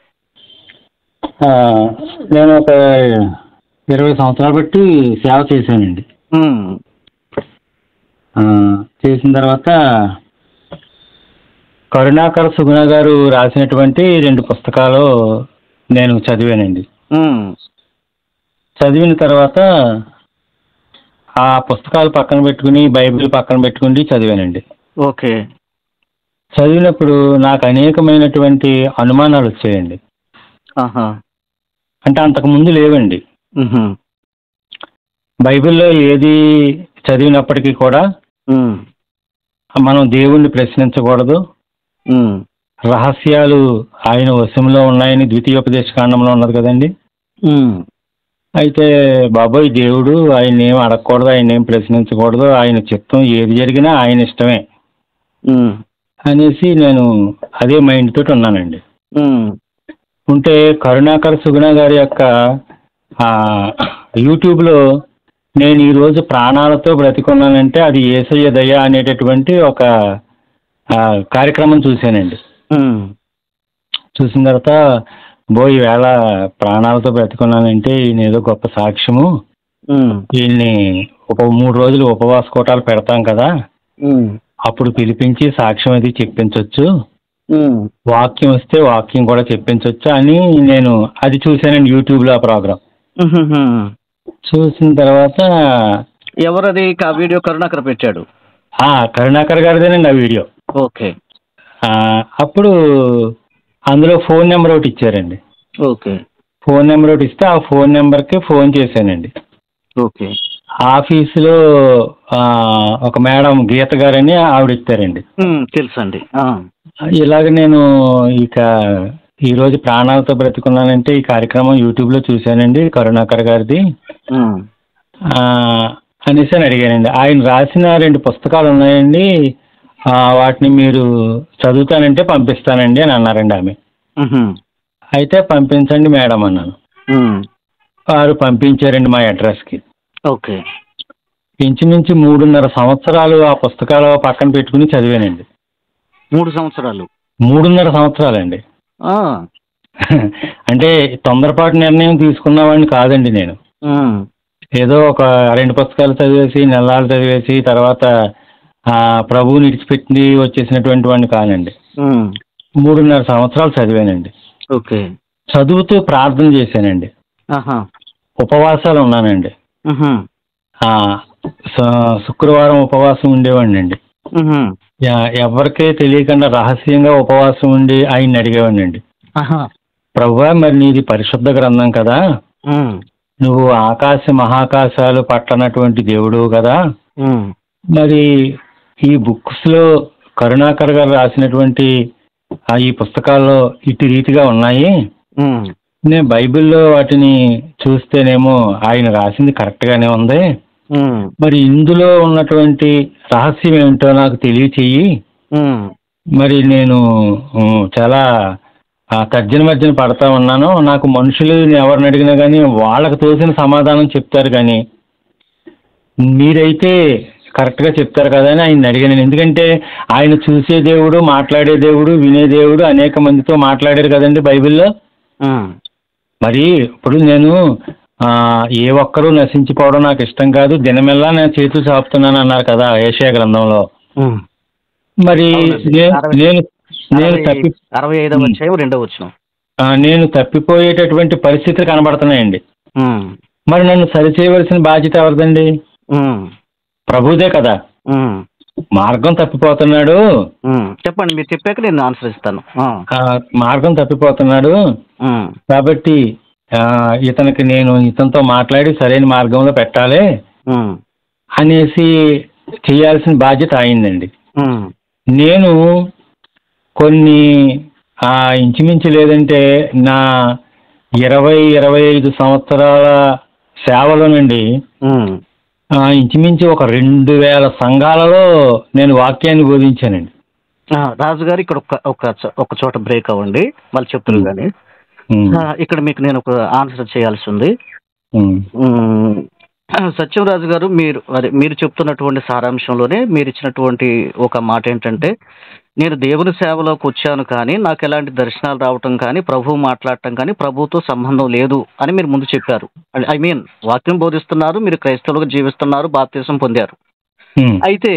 ఆ, నేను ఒక ఇరవై సంవత్సరాలు బట్టి సేవ చేశానండి ఉమ్, ఆ, చేసిన తర్వాత కరుణాకర్ సుగుణ గారు రాసినటువంటి రెండు పుస్తకాలు నేను చదివానండి ఉమ్, చదివిన తర్వాత ఆ పుస్తకాలు పక్కన పెట్టుకుని బైబిల్ పక్కన పెట్టుకుని చదివానండి ఓకే చదివినప్పుడు నాకు అనేకమైనటువంటి అనుమానాలు వచ్చాయండి ఆహా అంటే అంతకు ముందు లేవండి ఉహు, బైబిల్లో ఏది చదివినప్పటికీ కూడా ఉమ్, మనం దేవుణ్ణి ప్రశ్నించకూడదు ఉమ్, రహస్యాలు ఆయన వశంలో ఉన్నాయని ద్వితీయోపదేశ కాండంలో ఉన్నది కదండి ఉమ్, అయితే బాబోయ్ దేవుడు ఆయన ఏం అడగకూడదు ఆయన ఏం ప్రశ్నించకూడదు ఆయన చిత్తం ఏది జరిగినా ఆయన ఇష్టమే ఉమ్, అనేసి నేను అదే మైండ్ తోటి ఉన్నానండి ఉమ్, ఉంటే కరుణాకర్ సుగుణ గారి యొక్క ఆ, యూట్యూబ్లో నేను ఈరోజు ప్రాణాలతో బ్రతికున్నానంటే అది ఏసయ్య దయ అనేటటువంటి ఒక ఆ, కార్యక్రమం చూశానండి ఉమ్, చూసిన తర్వాత బో ఈవేళ ప్రాణాలతో బ్రతికున్నానంటే ఈయన ఏదో గొప్ప సాక్ష్యము ఉమ్, ఈయన్ని ఒక మూడు రోజులు ఉపవాస కోటాలు పెడతాం కదా ఉమ్, అప్పుడు పిలిపించి సాక్ష్యం అది చెప్పించవచ్చు ఉమ్, వాక్యం వస్తే వాక్యం కూడా చెప్పించవచ్చు అని నేను అది చూశానండి యూట్యూబ్లో ఆ ప్రోగ్రామ్ ఉహుహు. చూసిన తర్వాత ఎవరది ఆ వీడియో కరుణాకర్ పెట్టాడు ఆ కరుణాకర్ గారిదేనండి ఆ వీడియో ఓకే ఆ, అప్పుడు అందులో ఫోన్ నెంబర్ ఒకటి ఇచ్చారండి ఓకే ఫోన్ నెంబర్ ఒకటి ఇస్తే ఆ ఫోన్ నెంబర్కి ఫోన్ చేశానండి ఓకే ఆఫీసులో ఆ, ఒక మేడం గీత గారని ఆవిడ ఇచ్చారండి ఉమ్, తెలుసండి ఆ, ఇలాగ నేను ఇక ఈరోజు ప్రాణాలతో బ్రతికున్నానంటే ఈ కార్యక్రమం యూట్యూబ్లో చూశానండి కరుణాకర్ గారిది ఉమ్, ఆ, అనేసి అని అడిగానండి ఆయన రాసిన రెండు పుస్తకాలు ఉన్నాయండి ఆ, వాటిని మీరు చదువుతానంటే పంపిస్తానండి అని అన్నారండి ఆమె ఉహు, అయితే పంపించండి మేడం అన్నాను ఉమ్, వారు పంపించారండి మా అడ్రస్కి ఓకే ఇంచుమించు మూడున్నర సంవత్సరాలు ఆ పుస్తకాలు పక్కన పెట్టుకుని చదివానండి మూడు సంవత్సరాలు మూడున్నర సంవత్సరాలండి ఆ, అంటే తొందరపాటు నిర్ణయం తీసుకున్నవాడిని కాదండి నేను ఉమ్, ఏదో ఒక రెండు పుస్తకాలు చదివేసి నెలలు చదివేసి తర్వాత ఆ ప్రభువుని విడిచిపెట్టి వచ్చేసినటువంటి వాడిని కానండి ఉమ్, మూడున్నర సంవత్సరాలు చదివానండి ఓకే చదువుతూ ప్రార్థన చేశానండి ఆహా ఉపవాసాలు ఉన్నానండి ఉహు, ఆ, శు- శుక్రవారం ఉపవాసం ఉండేవాడిని అండి ఉహు, ఎవరికే తెలియకుండా రహస్యంగా ఉపవాసం ఉండి ఆయన్ని అడిగేవాడిని అండి ఆహా ప్రభువా మరి నీది పరిశుద్ధ గ్రంథం కదా ఉమ్, నువ్వు ఆకాశ మహాకాశాలు పట్టనటువంటి దేవుడు కదా ఉమ్, మరి ఈ బుక్స్ లో కరుణాకర్ గారు రాసినటువంటి ఆ ఈ పుస్తకాల్లో ఇటు రీతిగా ఉన్నాయి ఉమ్, నేను బైబిల్లో వాటిని చూస్తేనేమో ఆయన రాసింది కరెక్ట్ గానే ఉంది ఉమ్, మరి ఇందులో ఉన్నటువంటి రహస్యం ఏమిటో నాకు తెలియచేయి ఉమ్, మరి నేను ఉమ్, చాలా ఆ, తర్జన మర్జన పడతా ఉన్నాను నాకు మనుషులు ఎవరిని అడిగినా కానీ వాళ్ళకి తోసిన సమాధానం చెప్తారు కానీ మీరైతే కరెక్ట్గా చెప్తారు కదా అని ఆయన అడిగాను ఎందుకంటే ఆయన చూసే దేవుడు మాట్లాడే దేవుడు వినే దేవుడు అనేక మందితో మాట్లాడారు కదండి బైబిల్లో ఉమ్, మరి ఇప్పుడు నేను ఆ, ఏ ఒక్కరూ నశించిపోవడం నాకు ఇష్టం కాదు దినమెల్లా నేను చేతులు చాపుతున్నాను అన్నారు కదా ఏషియా గ్రంథంలో ఉమ్. మరి అవునండి. నే- అరవై- నేను నేను అరవై- తప్పి అరవై ఐదవ వచ్చాయి రెండో వచ్చిన ఆ, నేను తప్పిపోయేటటువంటి పరిస్థితులు కనబడుతున్నాయండి మరి నన్ను సరిచేయవలసిన బాధ్యత ఎవరిదండి ప్రభుదే కదా మార్గం తప్పిపోతున్నాడు చెప్పండి మీరు చెప్పాక నేను ఆన్సర్ ఇస్తాను ఆ, ఆ, మార్గం తప్పిపోతున్నాడు ఉమ్, కాబట్టి ఆ, ఇతనికి నేను ఇతనితో మాట్లాడి సరైన మార్గంలో పెట్టాలి ఉమ్, అనేసి చేయాల్సిన బాధ్యత అయిందండి ఉమ్, నేను కొన్ని ఆ, ఇంచుమించు లేదంటే నా ఇరవై ఇరవై ఐదు సంవత్సరాల సేవలోనండి ఉమ్. ఆ, ఇంచుమించు ఒక రెండు వేల సంఘాలలో నేను వాక్యాన్ని బోధించానండి ఆ, రాజు గారు ఇక్కడ ఒక ఒక చో- ఒక చోట బ్రేక్ అవ్వండి వాళ్ళు చెప్తారు కానీ ఉమ్, ఆ, ఇక్కడ మీకు నేను ఒక ఆన్సర్ చేయాల్సి ఉంది ఉమ్, మ్మ్. సత్యవరాజు గారు మీరు అదే మీరు చెప్తున్నటువంటి సారాంశంలోనే మీరు ఇచ్చినటువంటి ఒక మాట ఏంటంటే నేను దేవుని సేవలోకి వచ్చాను కానీ నాకు ఎలాంటి దర్శనాలు రావటం కానీ ప్రభువు మాట్లాడటం కానీ ప్రభువుతో సంబంధం లేదు అని మీరు ముందు చెప్పారు ఐ మీన్ వాక్యం బోధిస్తున్నారు మీరు క్రైస్తవులుగా జీవిస్తున్నారు బాప్తీసం పొందారు ఉమ్, అయితే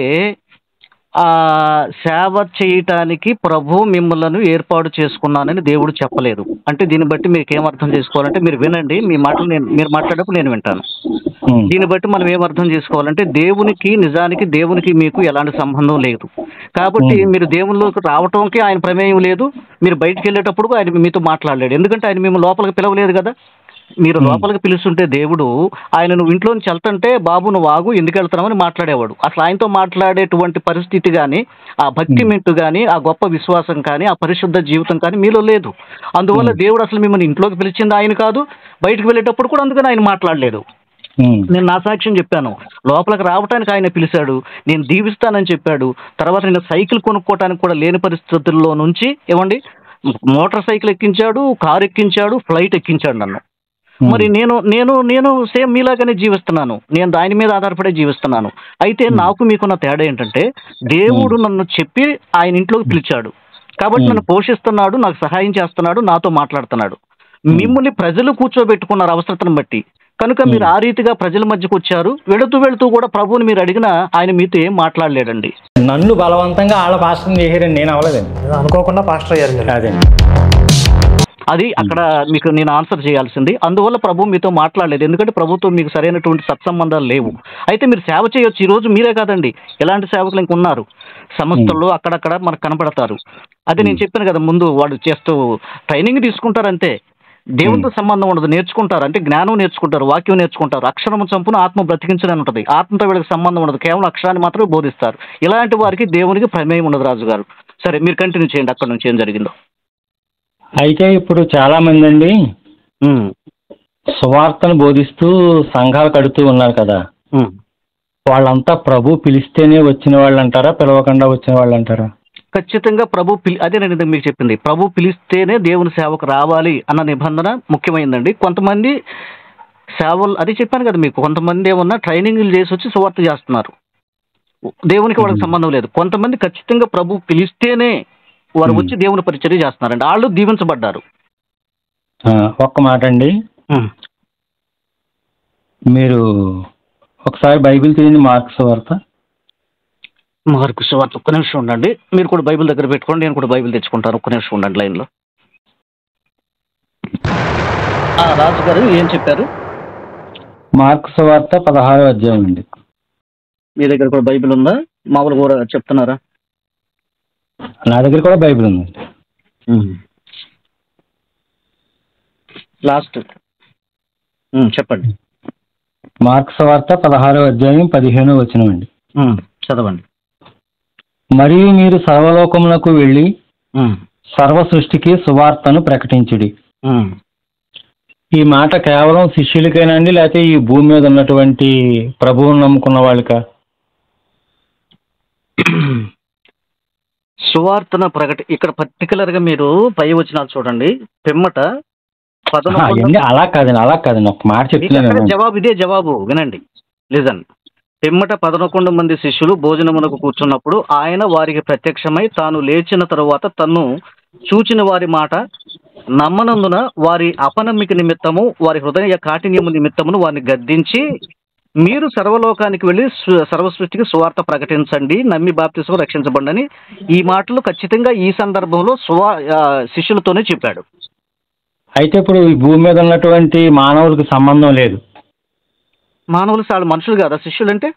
ఆ సేవ చేయటానికి ప్రభు మిమ్మల్ని ఏర్పాటు చేసుకున్నానని దేవుడు చెప్పలేదు అంటే దీన్ని బట్టి మీకు ఏం అర్థం చేసుకోవాలంటే మీరు వినండి మీ మాటలు నేను మీరు మాట్లాడేటప్పుడు నేను వింటాను ఉమ్, దీన్ని బట్టి మనం ఏం అర్థం చేసుకోవాలంటే దేవునికి నిజానికి దేవునికి మీకు ఎలాంటి సంబంధం లేదు కాబట్టి Hmm. మీరు దేవునిలోకి రావటానికి ఆయన ప్రమేయం లేదు మీరు బయటికి వెళ్ళేటప్పుడు ఆయన మీతో మాట్లాడలేడు ఎందుకంటే ఆయన మేము లోపలికి పిలవలేదు కదా మీరు Hmm. లోపలికి పిలుస్తుంటే దేవుడు ఆయన నువ్వు ఇంట్లో నుంచి వెళ్తుంటే బాబు నువ్వు ఆగు ఎందుకు వెళ్తున్నావని మాట్లాడేవాడు అసలు ఆయనతో మాట్లాడేటువంటి పరిస్థితి కానీ ఆ భక్తి Hmm. మెంటు కానీ ఆ గొప్ప విశ్వాసం కానీ ఆ పరిశుద్ధ జీవితం కానీ మీలో లేదు అందువల్ల Hmm. దేవుడు అసలు మిమ్మల్ని ఇంట్లోకి పిలిచింది ఆయన కాదు బయటకు వెళ్ళేటప్పుడు కూడా అందుకని ఆయన మాట్లాడలేదు ఉమ్, నేను నా సాక్ష్యం చెప్పాను లోపలికి రావడానికి ఆయన పిలిచాడు నేను దీవిస్తానని చెప్పాడు తర్వాత నేను సైకిల్ కొనుక్కోవటానికి కూడా లేని పరిస్థితుల్లో నుంచి ఏమండి మోటార్ సైకిల్ ఎక్కించాడు కారు ఎక్కించాడు ఫ్లైట్ ఎక్కించాడు నన్ను ఉమ్, మరి నేను నేను నేను సేమ్ మీలాగానే జీవిస్తున్నాను నేను దాని మీద ఆధారపడే జీవిస్తున్నాను అయితే Hmm. నాకు మీకున్న తేడా ఏంటంటే దేవుడు నన్ను చెప్పి ఆయన ఇంట్లోకి పిలిచాడు కాబట్టి Hmm. నన్ను పోషిస్తున్నాడు నాకు సహాయం చేస్తున్నాడు నాతో మాట్లాడుతున్నాడు మిమ్మల్ని ప్రజలు కూర్చోబెట్టుకున్నారు అవసరతను బట్టి కనుక మీరు ఆ రీతిగా ప్రజల మధ్యకు వచ్చారు వెళుతూ వెళుతూ కూడా ప్రభువుని మీరు అడిగినా ఆయన మీతో ఏం మాట్లాడలేడండి నన్ను బలవంతంగా వాళ్ళ పాస్టర్ని చేశారని నేను అవ్వలేదండి అనుకోకుండా పాస్టర్ అయ్యారు మీరు అదండి అది అక్కడ మీకు నేను ఆన్సర్ చేయాల్సింది అందువల్ల ప్రభు మీతో మాట్లాడలేదు ఎందుకంటే ప్రభుత్వం మీకు సరైనటువంటి సత్సంబంధాలు లేవు అయితే మీరు సేవ చేయొచ్చు ఈ రోజు మీరే కాదండి ఎలాంటి సేవకులు ఇంక ఉన్నారు సంస్థల్లో అక్కడక్కడ మనకు కనపడతారు అదే నేను చెప్పాను కదా ముందు వాడు చేస్తూ ట్రైనింగ్ తీసుకుంటారు అంతే దేవునితో సంబంధం ఉండదు నేర్చుకుంటారు అంటే జ్ఞానం నేర్చుకుంటారు వాక్యం నేర్చుకుంటారు అక్షరం చంపున ఆత్మ బ్రతికించడం ఉంటుంది ఆత్మతో వీళ్ళకి సంబంధం ఉండదు కేవలం అక్షరాన్ని మాత్రమే బోధిస్తారు ఇలాంటి వారికి దేవునికి ప్రమేయం ఉండదు రాజు గారు సరే మీరు కంటిన్యూ చేయండి అక్కడ నుంచి ఏం జరిగిందో అయితే ఇప్పుడు చాలా మంది అండి ఉమ్, సువార్తను బోధిస్తూ సంఘాలు కడుతూ ఉన్నారు కదా ఉమ్. వాళ్ళంతా ప్రభు పిలిస్తేనే వచ్చిన వాళ్ళు అంటారా పిలవకుండా వచ్చిన వాళ్ళు అంటారా ఖచ్చితంగా ప్రభు పిలి అదే నేను ఇంతకు మీకు చెప్పింది ప్రభు పిలిస్తేనే దేవుని సేవకు రావాలి అన్న నిబంధన ముఖ్యమైందండి కొంతమంది సేవలు అది చెప్పాను కదా మీకు కొంతమంది ఏమన్నా ట్రైనింగ్లు చేసి వచ్చి సువార్త చేస్తున్నారు దేవునికి వాళ్ళకి సంబంధం లేదు కొంతమంది ఖచ్చితంగా ప్రభు పిలిస్తేనే వారు Hmm. వచ్చి దేవుని పరిచర్య చేస్తున్నారండి వాళ్ళు దీవించబడ్డారు ఆ, ఒక్క మాట అండి మీరు ఒకసారి బైబిల్ తీయండి మార్క్స్ వార్త మార్కు సువార్త ఒక్క నిమిషం ఉండండి మీరు కూడా బైబిల్ దగ్గర పెట్టుకోండి నేను కూడా బైబిల్ తెచ్చుకుంటాను ఒక్క నిమిషం ఉండండి లైన్లో ఆ, రాజు గారు ఏం చెప్పారు మార్క్స్ వార్త పదహారో అధ్యాయం అండి మీ దగ్గర కూడా బైబిల్ ఉందా మామూలుగా కూడా చెప్తున్నారా నా దగ్గర కూడా బైబిల్ ఉందండి లాస్ట్ చెప్పండి మార్క్స్ వార్త పదహారో అధ్యాయం పదిహేనో వచనం అండి ఉమ్, చదవండి మరియు మీరు సర్వలోకమునకు వెళ్ళి ఉమ్, సర్వ సృష్టికి సువార్తను ప్రకటించుడి ఉమ్. ఈ మాట కేవలం శిష్యులకేనండి లేకపోతే ఈ భూమి మీద ఉన్నటువంటి ప్రభువుని నమ్ముకున్న వాళ్ళకా సువార్తన ప్రకటి ఇక్కడ పర్టికులర్ గా మీరు పై వచ్చినాలు చూడండి పిమ్మట ఆహా, పదనొకండు అవన్నీ అలా కాదండి అలా కాదండి ఒక మాట మీకు చెప్తున్నాను అక్కడ వినండి. జవాబు ఇదే జవాబు వినండి లిజన్ పిమ్మట పదనొకొండు మంది శిష్యులు భోజనమునకు కూర్చున్నప్పుడు ఆయన వారికి ప్రత్యక్షమై తాను లేచిన తరువాత తన్ను చూచిన వారి మాట నమ్మనందున వారి అపనమ్మిక నిమిత్తము వారి హృదయ కాఠిన్యము నిమిత్తమును వారిని గద్దించి మీరు సర్వలోకానికి వెళ్ళి సు- సర్వ సృష్టికి సువార్త ప్రకటించండి నమ్మి బాప్తిసం రక్షించబండి అని ఈ మాటలు ఖచ్చితంగా ఈ సందర్భంలో సువా ఆ, శిష్యులతోనే చెప్పాడు అయితే ఇప్పుడు ఈ భూమి మీద ఉన్నటువంటి మానవులకు సంబంధం లేదు మానవులు చాలా మనుషులు కదా శిష్యులు అంటే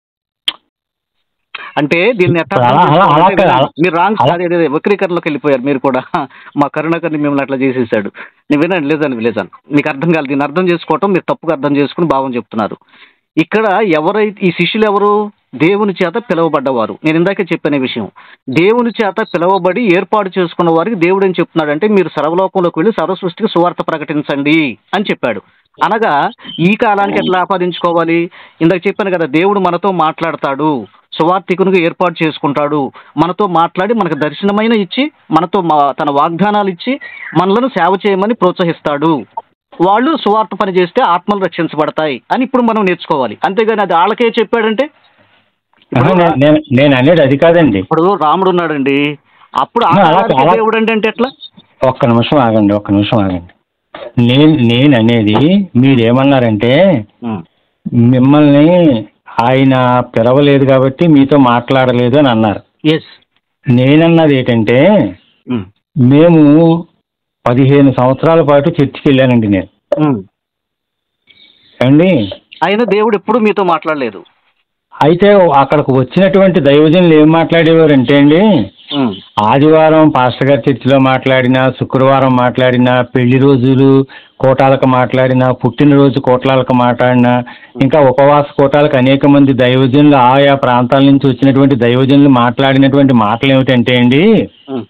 అంటే దీన్ని ఎట్లా అలా- అలా- అలా కాదు, అలా- మీరు రాంగ్ అలా- అదే అదే వక్రీకరణలోకి వెళ్ళిపోయారు మీరు కూడా మా కరుణాకర్ని మిమ్మల్ని అట్లా చేసేసాడు నేను వినండి లేదని లేదని మీకు అర్థం కాదు దీన్ని అర్థం చేసుకోవటం మీరు తప్పుగా అర్థం చేసుకుని భావం చెప్తున్నారు ఇక్కడ ఎవరైతే ఈ శిష్యులు ఎవరు దేవుని చేత పిలువబడ్డవారు నేను ఇందాకే చెప్పిన విషయం దేవుని చేత పిలువబడి ఏర్పాటు చేసుకున్న వారికి దేవుడు ఏం చెప్తున్నాడంటే మీరు సర్వలోకంలోకి వెళ్ళి సర్వ సృష్టికి సువార్త ప్రకటించండి అని చెప్పాడు అనగా ఈ కాలానికి ఎట్లా ఆపాదించుకోవాలి ఇందాక చెప్పాను కదా దేవుడు మనతో మాట్లాడతాడు సువార్థికునిగా ఏర్పాటు చేసుకుంటాడు మనతో మాట్లాడి మనకు దర్శనమైన ఇచ్చి మనతో మా- తన వాగ్దానాలు ఇచ్చి మనలను సేవ చేయమని ప్రోత్సహిస్తాడు వాళ్ళు సువార్త పని చేస్తే ఆత్మలు రక్షించబడతాయి అని ఇప్పుడు మనం నేర్చుకోవాలి అంతేగాని అది వాళ్ళకే చెప్పాడంటే ఆహా, నేను- నేను- నేను అనేది అది కాదండి ఇప్పుడు రాముడు ఉన్నాడండి అప్పుడు ఆ అలా- కాలానికే అలా- దేవుడు అంటే అంటే ఎట్లా ఒక్క నిమిషం ఆగండి ఒక్క నిమిషం ఆగండి నేను నేను అనేది మీరేమన్నారంటే ఉమ్, మిమ్మల్ని ఆయన పిలవలేదు కాబట్టి మీతో మాట్లాడలేదు అని అన్నారు ఎస్ నేనన్నది ఏంటంటే ఉమ్, మేము పదిహేను సంవత్సరాల పాటు చర్చికి వెళ్ళానండి నేను ఉమ్. అండి ఆయన దేవుడు ఎప్పుడు మీతో మాట్లాడలేదు అయితే అక్కడికి వచ్చినటువంటి దైవజనులు ఏం మాట్లాడేవారంటే అండి ఉమ్, ఆదివారం పాస్టర్ గారి చర్చిలో మాట్లాడినా శుక్రవారం మాట్లాడినా పెళ్లి రోజులు కోటాలకు మాట్లాడినా పుట్టినరోజు కోటాలకు మాట్లాడినా ఇంకా ఉపవాస కోటాలకు అనేక మంది దైవజనులు ఆయా ప్రాంతాల నుంచి వచ్చినటువంటి దైవజనులు మాట్లాడినటువంటి మాటలు ఏమిటంటే అండి ఉమ్,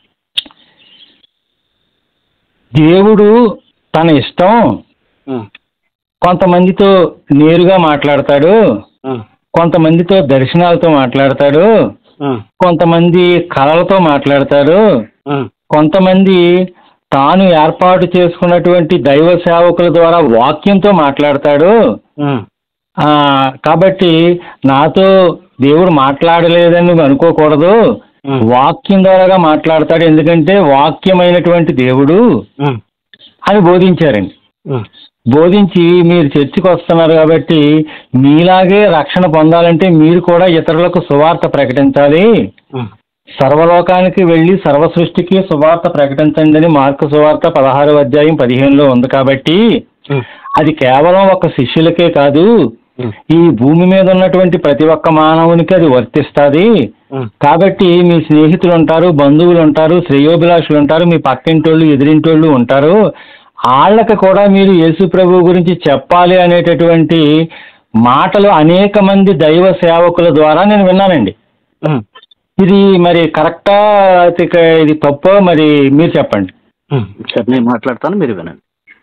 దేవుడు తన ఇష్టం ఉమ్, కొంతమందితో నేరుగా మాట్లాడతాడు ఉమ్, కొంతమందితో దర్శనాలతో మాట్లాడతాడు ఉమ్, కొంతమంది కళలతో మాట్లాడతాడు ఉమ్, కొంతమంది తాను ఏర్పాటు చేసుకున్నటువంటి దైవ సేవకుల ద్వారా వాక్యంతో మాట్లాడతాడు ఉమ్, ఆ, కాబట్టి నాతో దేవుడు మాట్లాడలేదని నువ్వు అనుకోకూడదు ఉమ్, వాక్యం ద్వారాగా మాట్లాడతాడు ఎందుకంటే వాక్యమైనటువంటి దేవుడు ఉమ్, అని బోధించారండి ఉమ్. బోధించి మీరు చర్చికి వస్తున్నారు కాబట్టి మీలాగే రక్షణ పొందాలంటే మీరు కూడా ఇతరులకు సువార్త ప్రకటించాలి ఉమ్. సర్వలోకానికి వెళ్ళి సర్వ సృష్టికి సువార్త ప్రకటించండి అని మార్కు సువార్త పదహారు అధ్యాయం పదిహేనులో ఉంది కాబట్టి ఉమ్. అది కేవలం ఒక శిష్యులకే కాదు ఉమ్. ఈ భూమి మీద ఉన్నటువంటి ప్రతి ఒక్క మానవునికి అది వర్తిస్తుంది ఉమ్. కాబట్టి మీ స్నేహితులు ఉంటారు బంధువులు ఉంటారు శ్రేయోభిలాషులు ఉంటారు మీ పక్కింటోళ్ళు ఎదిరింటోళ్ళు ఉంటారు వాళ్ళకి కూడా మీరు యేసు ప్రభు గురించి చెప్పాలి అనేటటువంటి మాటలు అనేక మంది దైవ సేవకుల ద్వారా నేను విన్నానండి ఉమ్. ఇది మరి కరెక్టా అయితే ఇక ఇది తప్పో మరి మీరు చెప్పండి ఉమ్. సరే నేను మాట్లాడతాను మీరు వినండి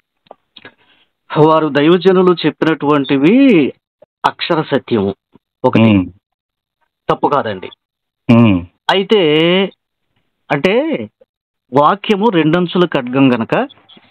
వారు దైవజనులు చెప్పినటువంటివి అక్షర సత్యము ఒకటి ఉమ్, తప్పు కాదండి ఉమ్, అయితే అంటే వాక్యము రెండంచుల ఖడ్గం గనక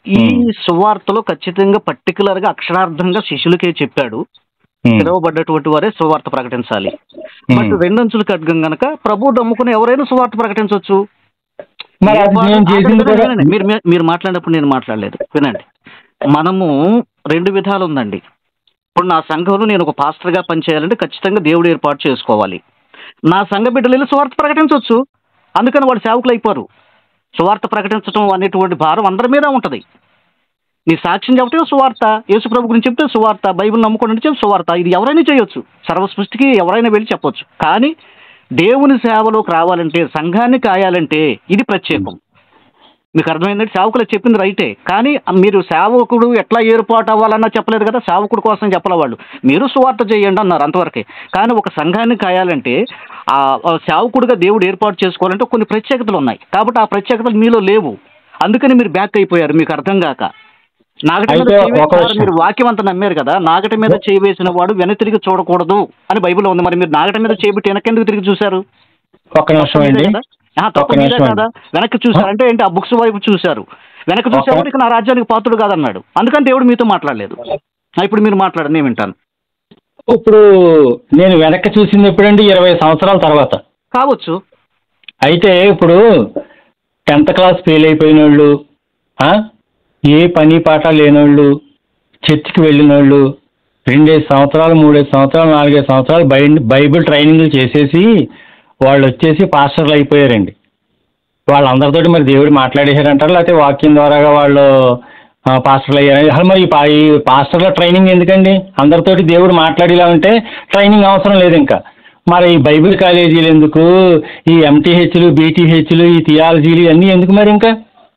ఈ సువార్తలో ఖచ్చితంగా పర్టికులర్ గా అక్షరార్థంగా శిష్యులకే చెప్పాడు ఉమ్. పిలువబడ్డటువంటి వారే సువార్త ప్రకటించాలి బట్ ఉమ్. రెండంచులు ఖడ్గం గనక ప్రభు నమ్ముకుని ఎవరైనా సువార్త ప్రకటించవచ్చు మరి అది నేను చేసింది కూడా వినండి, మీరు మీరు- మీరు మాట్లాడినప్పుడు నేను మాట్లాడలేదు వినండి మనము రెండు విధాలు ఉందండి ఇప్పుడు నా సంఘంలో నేను ఒక పాస్టర్గా పనిచేయాలంటే ఖచ్చితంగా దేవుడు ఏర్పాటు చేసుకోవాలి నా సంఘ బిడ్డలు వెళ్ళి సువార్త ప్రకటించవచ్చు అందుకని వాళ్ళు సేవకులు అయిపోరు సువార్త ప్రకటించడం అనేటువంటి భారం అందరి మీద ఉంటుంది నీ సాక్ష్యం చెప్తే సువార్త యేసుప్రభు గురించి చెప్తే సువార్త బైబిల్ నమ్ముకుంటే చెప్తే సువార్త ఇది ఎవరైనా చేయొచ్చు సర్వసృష్టికి ఎవరైనా వెళ్ళి చెప్పొచ్చు కానీ దేవుని సేవలోకి రావాలంటే సంఘాన్ని కాయాలంటే ఇది ప్రత్యేకం మీకు అర్థమైందంటే సేవకులు చెప్పింది రైటే కానీ మీరు సేవకుడు ఎట్లా ఏర్పాటు అవ్వాలన్నా చెప్పలేదు కదా సేవకుడు కోసం చెప్పలే వాళ్ళు మీరు సువార్త చేయండి అన్నారు అంతవరకే కానీ ఒక సంఘాన్ని కాయాలంటే ఆ ఆ సేవకుడిగా దేవుడు ఏర్పాటు చేసుకోవాలంటే కొన్ని ప్రత్యేకతలు ఉన్నాయి కాబట్టి ఆ ప్రత్యేకతలు మీలో లేవు అందుకని మీరు బ్యాక్ అయిపోయారు మీకు అర్థం కాక నాగటి మీద అయితే చేయి వేసిన ఒక వారు విషయం. మీరు వాక్యం అంతా నమ్మారు కదా నాగటి మీద చేయి వేసిన వాడు వెనక్కి తిరిగి చూడకూడదు అని బైబిల్లో ఉంది మరి మీరు నాగటి మీద చేపెట్టి వెనకెందుకు తిరిగి చూశారు ఒక్క నిమిషం అండి మీదే కదా? ఆహా, తప్పు ఒక్క మీదే నిమిషం కదా వెనక్కి చూశారు అంటే ఏంటి ఆ బుక్స్ వైపు చూశారు వెనక్కి చూసేవాడు ఇక నా రాజ్యానికి పాత్రుడు కాదన్నాడు అందుకని దేవుడు మీతో మాట్లాడలేదు ఆ, ఇప్పుడు మీరు మాట్లాడండి నేను వింటాను ఇప్పుడు నేను వెనక్కి చూసింది ఎప్పుడండి ఇరవై సంవత్సరాల తర్వాత కావచ్చు అయితే ఇప్పుడు టెన్త్ క్లాస్ ఫెయిల్ అయిపోయిన వాళ్ళు ఆ, ఏ పని పాట లేనోళ్ళు చర్చికి వెళ్ళిన వాళ్ళు రెండేసి సంవత్సరాలు మూడేసి సంవత్సరాలు నాలుగైదు సంవత్సరాలు బై బైబిల్ ట్రైనింగ్లు చేసేసి వాళ్ళు వచ్చేసి పాస్టర్లు అయిపోయారండి వాళ్ళందరితోటి మరి దేవుడు మాట్లాడేశారంటారు లేకపోతే వాక్యం ద్వారాగా వాళ్ళు ఆ, పాస్టర్లు అయ్యారు అసలు మరి ఈ పా- ఈ పాస్టర్ల ట్రైనింగ్ ఎందుకండి అందరితోటి దేవుడు మాట్లాడేలా ఉంటే ట్రైనింగ్ అవసరం లేదు ఇంకా మరి ఈ బైబిల్ కాలేజీలు ఎందుకు ఈ ఎంటీహెచ్లు బీటీహెచ్లు ఈ థియాలజీలు ఇవన్నీ ఎందుకు మరి ఇంకా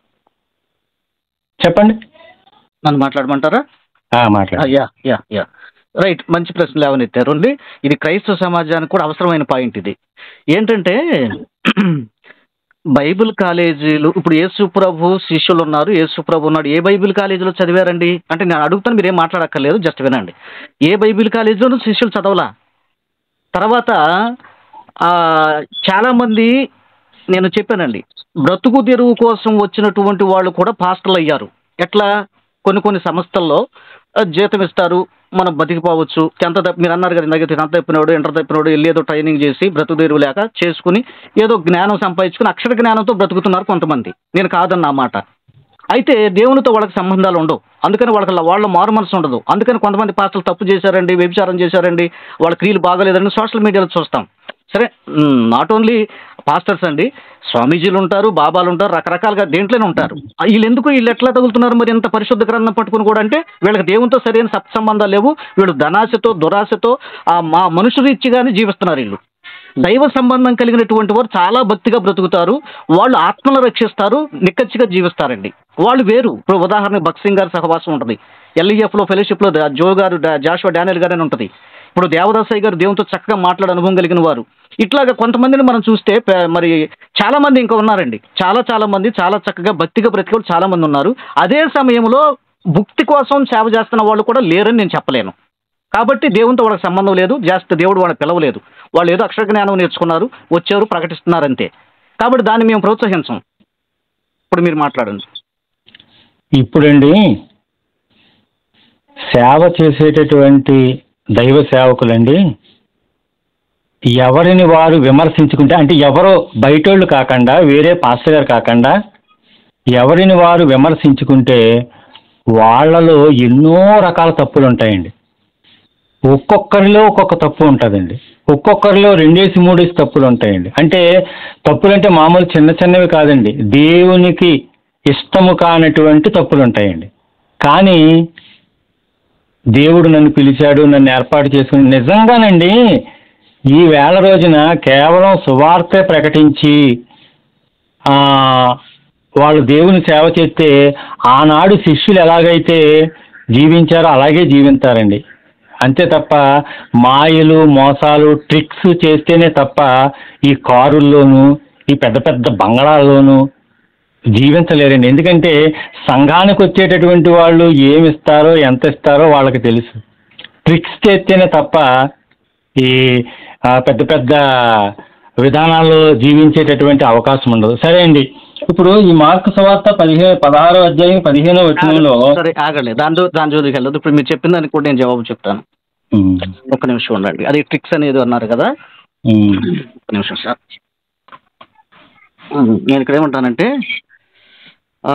చెప్పండి నన్ను మాట్లాడమంటారా ఆ, ఆ, మాట్లాడండి యా యా యా రైట్ మంచి ప్రశ్న లేవనెత్తారు అండి ఇది క్రైస్తవ సమాజానికి కూడా అవసరమైన పాయింట్ ఇది ఏంటంటే బైబిల్ కాలేజీలు ఇప్పుడు యేసు ప్రభు శిష్యులు ఉన్నారు యేసు ప్రభు ఉన్నాడు ఏ బైబిల్ కాలేజీలో చదివారండి అంటే నేను అడుగుతాను మీరేం మాట్లాడక్కర్లేదు జస్ట్ వినండి ఏ బైబిల్ కాలేజీలో శిష్యులు చదవలా తర్వాత ఆ, చాలామంది నేను చెప్పానండి బ్రతుకు తెరువు కోసం వచ్చినటువంటి వాళ్ళు కూడా పాస్టర్లు అయ్యారు ఎట్లా కొన్ని కొన్ని సంస్థల్లో ఆ, జీతం ఇస్తారు మనం బతికిపోవచ్చు టెన్త్ తప్ప మీరు అన్నారు కదా ఇందాక టెన్త్ తప్పినోడు ఇంటర్ తప్పినోడు వెళ్ళి ఏదో ట్రైనింగ్ చేసి బ్రతుకు తెరువు లేక చేసుకుని ఏదో జ్ఞానం సంపాదించుకుని అక్షర జ్ఞానంతో బ్రతుకుతున్నారు కొంతమంది నేను కాదన్న మాట అయితే దేవునితో వాళ్ళకి సంబంధాలు ఉండవు అందుకని వాళ్ళకి వాళ్ళ మారు మనసు ఉండదు అందుకని కొంతమంది పాస్టర్లు తప్పు చేశారండి వ్యభిచారం చేశారండి వాళ్ళ క్రియలు బాగాలేదండి సోషల్ మీడియాలో చూస్తాం సరే నాట్ ఓన్లీ పాస్టర్స్ అండి స్వామీజీలు ఉంటారు బాబాలు ఉంటారు రకరకాలుగా దేంట్లోనే ఉంటారు ఆ, వీళ్ళు ఎందుకు వీళ్ళు ఎట్లా తగులుతున్నారు మరి ఇంత పరిశుద్ధ గ్రంథం పట్టుకుని కూడా అంటే వీళ్ళకి దేవునితో సరైన సత్సంబంధాలు లేవు వీళ్ళు ధనాశతో దురాశతో ఆ మా మనుషురీత్యగానే జీవిస్తున్నారు వీళ్ళు దైవ సంబంధం కలిగినటువంటి వారు చాలా భక్తిగా బ్రతుకుతారు వాళ్ళు ఆత్మను రక్షిస్తారు నిక్కచ్చిగా జీవిస్తారండి వాళ్ళు వేరు ఇప్పుడు ఉదాహరణ భక్సింగ్ గారి సహవాసం ఉంటుంది ఎల్ఈఎఫ్లో ఫెలోషిప్లో జో గారు డా- జాషువా డానియల్ గారు అని ఉంటుంది ఇప్పుడు దేవదాసయ్య గారు దేవునితో చక్కగా మాట్లాడే అనుభవం కలిగిన వారు ఇట్లాగా కొంతమందిని మనం చూస్తే ప- మరి చాలా మంది ఇంకా ఉన్నారండి చాలా చాలా మంది చాలా చక్కగా భక్తిగా బ్రతికే వాళ్ళు చాలా మంది ఉన్నారు అదే సమయంలో భుక్తి కోసం సేవ చేస్తున్న వాళ్ళు కూడా లేరని నేను చెప్పలేను కాబట్టి దేవునితో వాళ్ళకి సంబంధం లేదు జాస్తి దేవుడు వాళ్ళని పిలవలేదు వాళ్ళు ఏదో అక్షర జ్ఞానం నేర్చుకున్నారు వచ్చారు ప్రకటిస్తున్నారు అంతే కాబట్టి దాన్ని మేము ప్రోత్సహించం ఇప్పుడు మీరు మాట్లాడండి ఇప్పుడండి సేవ చేసేటటువంటి దైవ సేవకులండి ఎవరిని వారు విమర్శించుకుంటే అంటే ఎవరో బయటోళ్ళు కాకుండా వేరే పాస్టర్ గారు కాకుండా ఎవరిని వారు విమర్శించుకుంటే వాళ్ళలో ఎన్నో రకాల తప్పులు ఉంటాయండి ఒక్కొక్కరిలో ఒక్కొక్క తప్పు ఉంటుందండి ఒక్కొక్కరిలో రెండేసి మూడేసి తప్పులు ఉంటాయండి అంటే తప్పులు అంటే మామూలు చిన్న చిన్నవి కాదండి దేవునికి ఇష్టము కానటువంటి తప్పులు ఉంటాయండి కానీ దేవుడు నన్ను పిలిచాడు నన్ను ఏర్పాటు చేసుకుని నిజంగానండి ఈ వేళ రోజున కేవలం సువార్తే ప్రకటించి ఆ, వాళ్ళు దేవుని సేవ చేస్తే ఆనాడు శిష్యులు ఎలాగైతే జీవించారో అలాగే జీవించారండి అంతే తప్ప మాయలు మోసాలు ట్రిక్స్ చేస్తేనే తప్ప ఈ కారుల్లోనూ ఈ పెద్ద పెద్ద బంగళాల్లోనూ జీవించలేరండి ఎందుకంటే సంఘానికి వచ్చేటటువంటి వాళ్ళు ఏమి ఇస్తారో ఎంత ఇస్తారో వాళ్ళకి తెలుసు ట్రిక్స్ చేస్తేనే తప్ప ఈ ఆ, పెద్ద పెద్ద విధానాల్లో జీవించేటటువంటి అవకాశం ఉండదు సరే అండి ఇప్పుడు ఈ మార్కు సువార్త పదిహేను పదహారో అధ్యాయం పదిహేనో వచనంలో సరే ఆగండి దాని జో- దాని జోలికి వెళ్ళదు ఇప్పుడు మీరు చెప్పిన దానికి కూడా నేను జవాబు చెప్తాను ఉమ్, ఒక్క నిమిషం ఉండండి అది ట్రిక్స్ అనేది అన్నారు కదా ఉమ్, ఒక్క నిమిషం సార్ ఉమ్, నేను ఇక్కడ ఏమంటానంటే ఆ,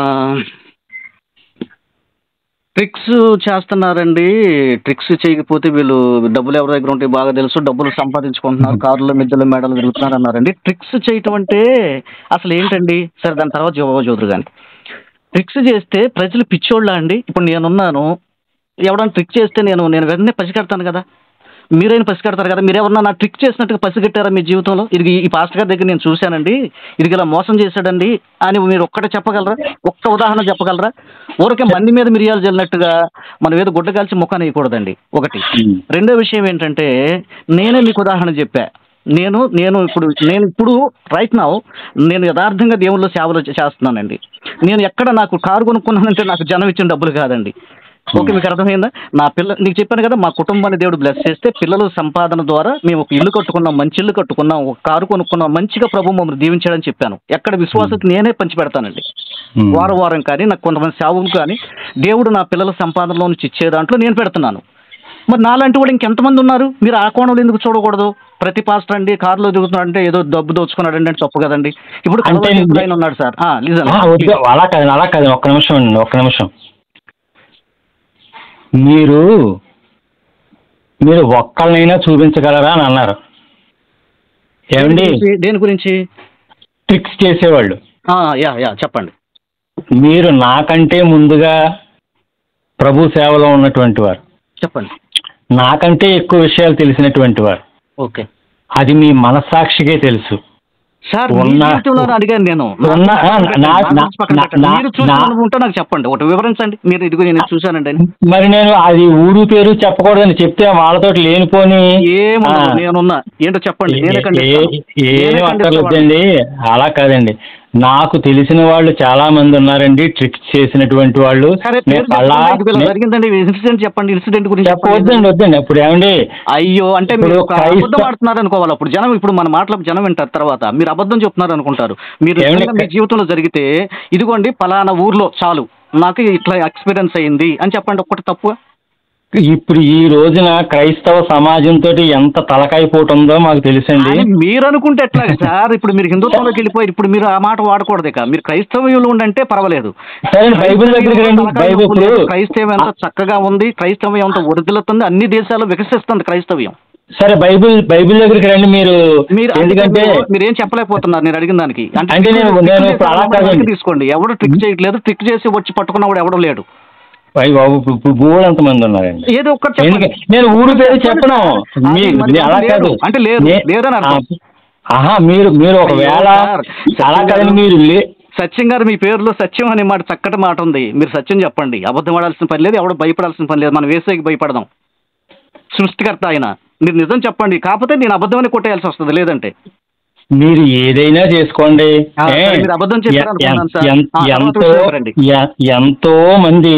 ట్రిక్స్ చేస్తున్నారండి ట్రిక్స్ చేయకపోతే వీళ్ళు డబ్బులు ఎవరి దగ్గర ఉంటే బాగా తెలుసు డబ్బులు సంపాదించుకుంటున్నారు కార్లు మిద్దెలు మేడలు తిరుగుతున్నారు అన్నారండి ట్రిక్స్ చేయటం అంటే అసలు ఏంటండి సరే దాని తర్వాత జవాబు చూద్దరు కానీ ట్రిక్స్ చేస్తే ప్రజలు పిచ్చోళ్ళ అండి ఇప్పుడు నేనున్నాను ఎవడన్నా ట్రిక్ చేస్తే నేను నేను వెంటనే పసిగడతాను కదా మీరైనా పసిగడతారు కదా మీరు ఎవరన్నా నా ట్రిక్ చేసినట్టుగా పసిగట్టారా మీ జీవితంలో ఇది ఈ పాస్టర్ గారి దగ్గర నేను చూశానండి ఇది ఇలా మోసం చేశాడండి అని మీరు ఒక్కటే చెప్పగలరా ఒక్క ఉదాహరణ చెప్పగలరా ఊరికే మంది మీద మిరియాలు జల్లినట్టుగా మనం ఏదో గుడ్డ కాల్చి ముఖాన్ని వేయకూడదండి ఒకటి ఉమ్. రెండో విషయం ఏంటంటే నేనే మీకు ఉదాహరణ చెప్పా నేను నేను ఇప్పుడు నేను ఇప్పుడు రైట్ నౌ నేను యథార్థంగా దేవుళ్ళో సేవలు చేస్తున్నానండి నేను ఎక్కడ నాకు కారు కొనుక్కున్నానంటే నాకు జనం ఇచ్చిన డబ్బులు కాదండి ఓకే మీకు అర్థమైందా నా పిల్ల నీకు చెప్పాను కదా మా కుటుంబాన్ని దేవుడు బ్లెస్ చేస్తే పిల్లల సంపాదన ద్వారా మేము ఒక ఇల్లు కట్టుకున్నాం మంచి ఇల్లు కట్టుకున్నాం ఒక కారు కొనుక్కున్నాం మంచిగా ప్రభు మమ్మల్ని దీవించాడని చెప్పాను ఎక్కడ విశ్వాసత నేనే పంచి పెడతానండి ఉమ్. వారం వారం కానీ నాకు కొంతమంది సేవకులు కానీ దేవుడు నా పిల్లల సంపాదనలో నుంచి ఇచ్చే దాంట్లో నేను పెడుతున్నాను మరి నాలాంటి వాడు ఇంకెంతమంది ఉన్నారు మీరు ఆ కోణంలో ఎందుకు చూడకూడదు ప్రతి పాస్టర్ అండి కారులో దిగుతున్నాడు అంటే ఏదో డబ్బు దోచుకున్నాడు అంటే తప్పు కదండి ఇప్పుడు అంటే కలవరి ఒక ఆయన ఉన్నాడు సార్ లిజన్ ఆ, వద్దు అలా కాదు అలా కాదు ఒక్క నిమిషం అండి ఒక్క నిమిషం మీరు మీరు ఒక్కళ్ళనైనా చూపించగలరా అని అన్నారు ఏమండి దేని గురించి ట్రిక్స్ చేసేవాళ్ళు ఆ, యా యా చెప్పండి మీరు నాకంటే ముందుగా ప్రభు సేవలో ఉన్నటువంటి వారు చెప్పండి నాకంటే ఎక్కువ విషయాలు తెలిసినటువంటి వారు ఓకే అది మీ మనస్సాక్షికే తెలుసు సార్ మీ ఉన్న- జీవితంలో అడిగాను నేను ఉన్న- ఆ, నా- నా- పక్కన నా- పెట్టండి. నా- మీరు చూసిన నా- అనుభవం ఉంటే నాకు చెప్పండి ఒకటి వివరించండి మీరు ఇదిగో నేను చూశానండి అని మరి నేను అది ఊరు పేరు చెప్పకూడదని చెప్తే వాళ్ళతో లేనిపోని ఏముండదు ఆ, నేనున్నా ఏంటో చెప్పండి నేనే ఏ- ఖండిస్తాను. ఏ- నేనే ఏం ఖండిస్తాను. అక్కర్లేదండి అలా కాదండి నాకు తెలిసిన వాళ్ళు చాలా మంది ఉన్నారండి ట్రిక్స్ చేసినటువంటి వాళ్ళు సరే నేను పేరు అలా చెప్పండి. ఇది ఇలా జరిగిందండి ఇన్సిడెంట్ చెప్పండి ఇన్సిడెంట్ గురించి చెప్పండి. చెప్పవద్దండి వద్దండి అప్పుడు ఏమండి అయ్యో అంటే ఇప్పుడు మీరు ఒక క్రైస్త- అబద్ధం ఆడుతున్నారు అనుకోవాలి అప్పుడు జనం ఇప్పుడు మన మాటలు జనం వింటారు తర్వాత మీరు అబద్ధం చెప్తున్నారు అనుకుంటారు మీరు ఏమండి? నిజంగా మీ జీవితంలో జరిగితే ఇదిగోండి పలానా ఊర్లో చాలు నాకు ఇట్లా ఎక్స్పీరియన్స్ అయ్యింది అని చెప్పండి ఒక్కటి తప్పుగా ఇప్పుడు ఈ రోజున క్రైస్తవ సమాజంతో ఎంత తలకాయ పోటు ఉందో మాకు తెలుసండి అని మీరు అనుకుంటే ఎట్లా సార్ ఇప్పుడు మీరు హిందుత్వంలోకి వెళ్ళిపోయి ఇప్పుడు మీరు ఆ మాట వాడకూడదు ఇక మీరు క్రైస్తవ్యంలో ఉండంటే పర్వాలేదు సరే బైబిల్ దగ్గరికి రండి తలకాయ బైబిల్ నొప్పి లేదు. ఇప్పుడు క్రైస్తవ్యం ఎంత చక్కగా ఉంది క్రైస్తవ్యం ఎంత వృద్ధులుతుంది అన్ని దేశాల్లో వికసిస్తుంది క్రైస్తవ్యం సరే బైబిల్ బైబిల్ దగ్గరికి రండి మీరు మీరు ఎందుకంటే మీరు ఏం చెప్పలేకపోతున్నారు నేను అడిగిన దానికి అంటే నేను- ట్రిక్ నేను చేసే ఇప్పుడు అలా వాళ్ళని కాదండి. వెనక్కి తీసుకోండి ఎవడు ట్రిక్ చేయట్లేదు ట్రిక్ చేసి వచ్చి పట్టుకున్నవాడు ఎవడం లేడు అయ్య బాబు ఇప్పుడు- ఇప్పుడు గోడు అంతమంది ఉన్నారండి ఏదో ఒక్కటి చెప్పండి. ఎందుకంటే నేను ఊరు పేరు చెప్పను అది మీ- మరి మీ- అలా లేదు. కాదు అంటే లేదు. నే- లేదని అర్థం. ఆ, ఆహా మీరు మీరు ఒకవేళ అయ్యో సార్, అలా సత్యం కాదని గారు- మీరు లే సత్యం గారు మీ పేరులో సత్యం అనే మాట చక్కటి మాట ఉంది మీరు సత్యం చెప్పండి అబద్ధం ఆడాల్సిన పని లేదు ఎవడు భయపడాల్సిన పని లేదు మనం వేసేకి భయపడదాం సృష్టికర్త ఆయన మీరు నిజం చెప్పండి కాకపోతే నేను అబద్ధమని కొట్టేయాల్సి వస్తుంది లేదంటే మీరు ఏదైనా చేసుకోండి ఆ, ఏ, సరే, మీరు అబద్ధం చెప్పారు ఎ- అనుకున్నాను సార్. ఎన్- ఆ, తర్వాత ఎంతో విషయం రండి. ఎ- ఎంతో మంది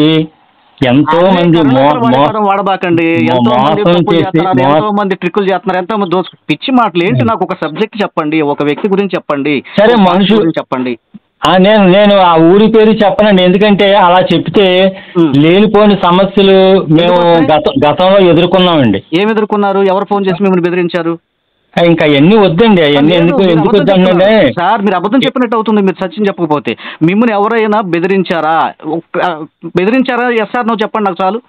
ఎంతో అదే మంది మో- కరోనా వాడే మో- పదం వాడబాకండి మో- ఎంతో మంది మోసం తప్పులు చేసి చేస్తున్నారు మో- ఎంతో మంది ట్రిక్కులు చేస్తున్నారు ఎంతో మంది దోసు పిచ్చి మాటలు ఏంటి నాకు ఒక సబ్జెక్ట్ చెప్పండి ఒక వ్యక్తి గురించి చెప్పండి సరే, ఒక మనుషు- గురించి చెప్పండి ఆ, నేను నేను ఆ ఊరి పేరు చెప్పనండి ఎందుకంటే అలా చెప్తే ఉమ్. లేనిపోని సమస్యలు మేము ఎందుకు వస్తాయి? గత గతంలో ఎదుర్కొన్నామండి ఏం ఎదుర్కొన్నారు ఎవరు ఫోన్ చేసి మిమ్మల్ని బెదిరించారు ఇంకా అవన్నీ వద్దండి అవన్నీ లేదు, ఎందుకు మీరు ఎందుకు అబద్ధం వద్దండి చెప్తున్నారు. సార్ మీరు అబద్ధం చెప్పినట్టు అవుతుంది మీరు సత్యం చెప్పకపోతే మిమ్మల్ని ఎవరైనా బెదిరించారా ఒక్క- ఆ, బెదిరించారా ఎస్ఆర్ నువ్వు చెప్పండి నాకు చాలు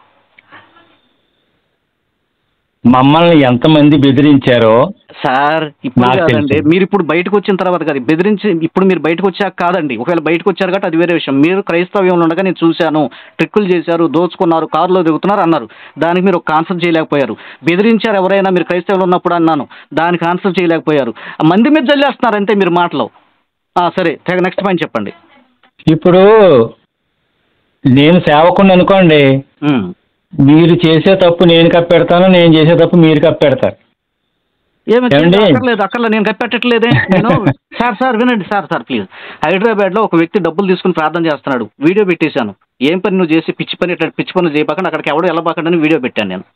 మమ్మల్ని ఎంతమంది బెదిరించారో సార్ ఇప్పుడు నాకు కాదండి తెలుసు. మీరు ఇప్పుడు బయటకు వచ్చిన తర్వాత కాదు బెదిరించి ఇప్పుడు మీరు బయటకు వచ్చాక కాదండి ఒకవేళ బయటకు వచ్చారు కాబట్టి అది వేరే విషయం మీరు క్రైస్తవ్యంలో ఉండగా నేను చూశాను ట్రిక్కులు చేశారు దోచుకున్నారు కారులో దిగుతున్నారు అన్నారు దానికి మీరు ఒక ఆన్సర్ చేయలేకపోయారు బెదిరించారు ఎవరైనా మీరు క్రైస్తవులు ఉన్నప్పుడు అన్నాను దానికి ఆన్సర్ చేయలేకపోయారు మంది మీద జల్లేస్తున్నారు అంతే మీరు మాటలో ఆ, సరే నెక్స్ట్ పాయింట్ చెప్పండి ఇప్పుడు నేను సేవకుని అనుకోండి ఉమ్. మీరు చేసే తప్పు నేను కప్పెడతాను నేను చేసే తప్పు మీరు కప్పెడతారు ఏమి ఏమండి? అక్కర్లేదు అక్కర్లేదు నేను కప్పెట్టట్లేదే నేను సార్ సార్ వినండి సార్ సార్ ప్లీజ్ హైదరాబాద్ లో ఒక వ్యక్తి డబ్బులు తీసుకుని ప్రార్థన చేస్తున్నాడు వీడియో పెట్టేశాను ఏం పని నువ్వు చేసి పిచ్చి పని ఇట్లా పిచ్చి పనులు చేయబాకండి అక్కడికి ఎవడో వెళ్ళబాకండి అని వీడియో పెట్టాను నేను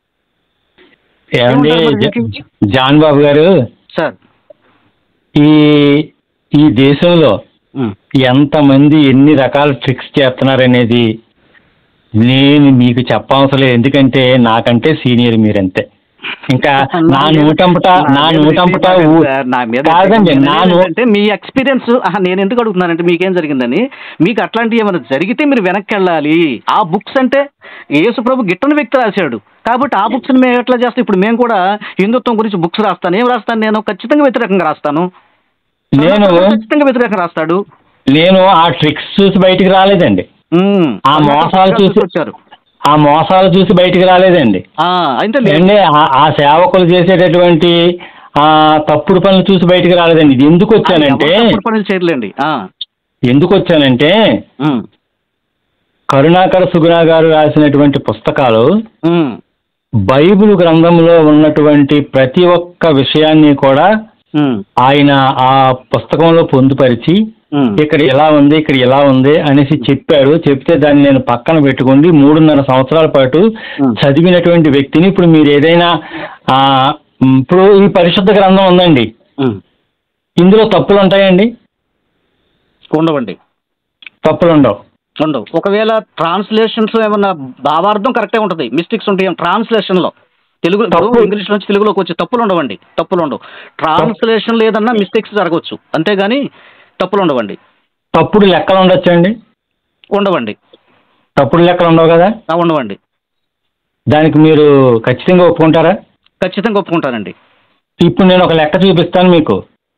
ఏమండి ఏమంటారు మరి జా- వీటికి? జాన్ బాబు గారు సార్ ఈ ఈ దేశంలో ఉమ్. ఎంతమంది ఎన్ని రకాల ట్రిక్స్ చేస్తున్నారనేది నేను మీకు చెప్పవసరం లేదు ఎందుకంటే నాకంటే సీనియర్ మీరంతే ఇంకా నా నూటంపట నా నూటంపట ఊ- సార్, నా మీద కాదండి నా నూ- అంటే మీ ఎక్స్పీరియన్స్ నేను ఎందుకు అడుగుతున్నానంటే మీకేం జరిగిందని మీకు అట్లాంటివి ఏమైనా జరిగితే మీరు వెనక్కి వెళ్ళాలి ఆ బుక్స్ అంటే యేసు ప్రభు గిట్టని వ్యక్తి రాశాడు కాబట్టి ఆ బుక్స్ మేము ఎట్లా చేస్తాం ఇప్పుడు మేము కూడా హిందుత్వం గురించి బుక్స్ రాస్తాను ఏం రాస్తాను నేను ఖచ్చితంగా వ్యతిరేకంగా రాస్తాను నేను ఖచ్చితంగా వ్యతిరేకంగా రాస్తాడు నేను ఆ ట్రిక్స్ చూసి బయటికి రాలేదండి ఉమ్. ఆ మోసాలు చూసి- వచ్చారు ఆ మోసాలు చూసి బయటికి రాలేదండి ఆ, అయితే లేదు. ఏండి ఆ- ఆ సేవకులు చేసేటటువంటి ఆ తప్పుడు పనులు చూసి బయటికి రాలేదండి ఇది ఎందుకు వచ్చానంటే ఎవరు తప్పుడు పనులు చేయలేండి ఆ, ఎందుకు వచ్చానంటే ఉమ్, కరుణాకర సుగుణ గారు రాసినటువంటి పుస్తకాలు ఉమ్, బైబిల్ గ్రంథంలో ఉన్నటువంటి ప్రతి ఒక్క విషయాన్ని కూడా ఉమ్, ఆయన ఆ పుస్తకంలో పొందుపరిచి ఉమ్. ఇక్కడ ఇలా ఉంది ఇక్కడ ఇలా ఉంది అనేసి చెప్పారు చెప్తే దాన్ని నేను పక్కన పెట్టుకుండి మూడున్నర సంవత్సరాల పాటు Hmm. చదివినటువంటి వ్యక్తిని ఇప్పుడు మీరు ఏదైనా ఆ, మ్, ఇప్పుడు ఈ పరిశుద్ధ గ్రంథం ఉందండి ఉమ్. ఇందులో తప్పులు ఉంటాయండి ఉండవండి తప్పులు ఉండవు ఉండవు ఒకవేళ ట్రాన్స్లేషన్స్ ఏమన్నా భావార్థం కరెక్టే ఉంటుంది మిస్టేక్స్ ఉంటాయి ట్రాన్స్లేషన్లో తెలుగు తప్పు- ఇంగ్లీష్ నుంచి తెలుగులోకి వచ్చి తప్పులు ఉండవండి తప్పులు ఉండవు ట్రాన్స్లేషన్ లేదన్నా మిస్టేక్స్ జరగవచ్చు అంతేగాని తప్పులు ఉండవండి తప్పుడు లెక్కలు ఉండొచ్చండి ఉండవండి తప్పుడు లెక్కలు ఉండవు కదా ఆ, ఉండవండి దానికి మీరు ఖచ్చితంగా ఒప్పుకుంటారా ఖచ్చితంగా ఒప్పుకుంటానండి ఇప్పుడు నేను ఒక లెక్క చూపిస్తాను మీకు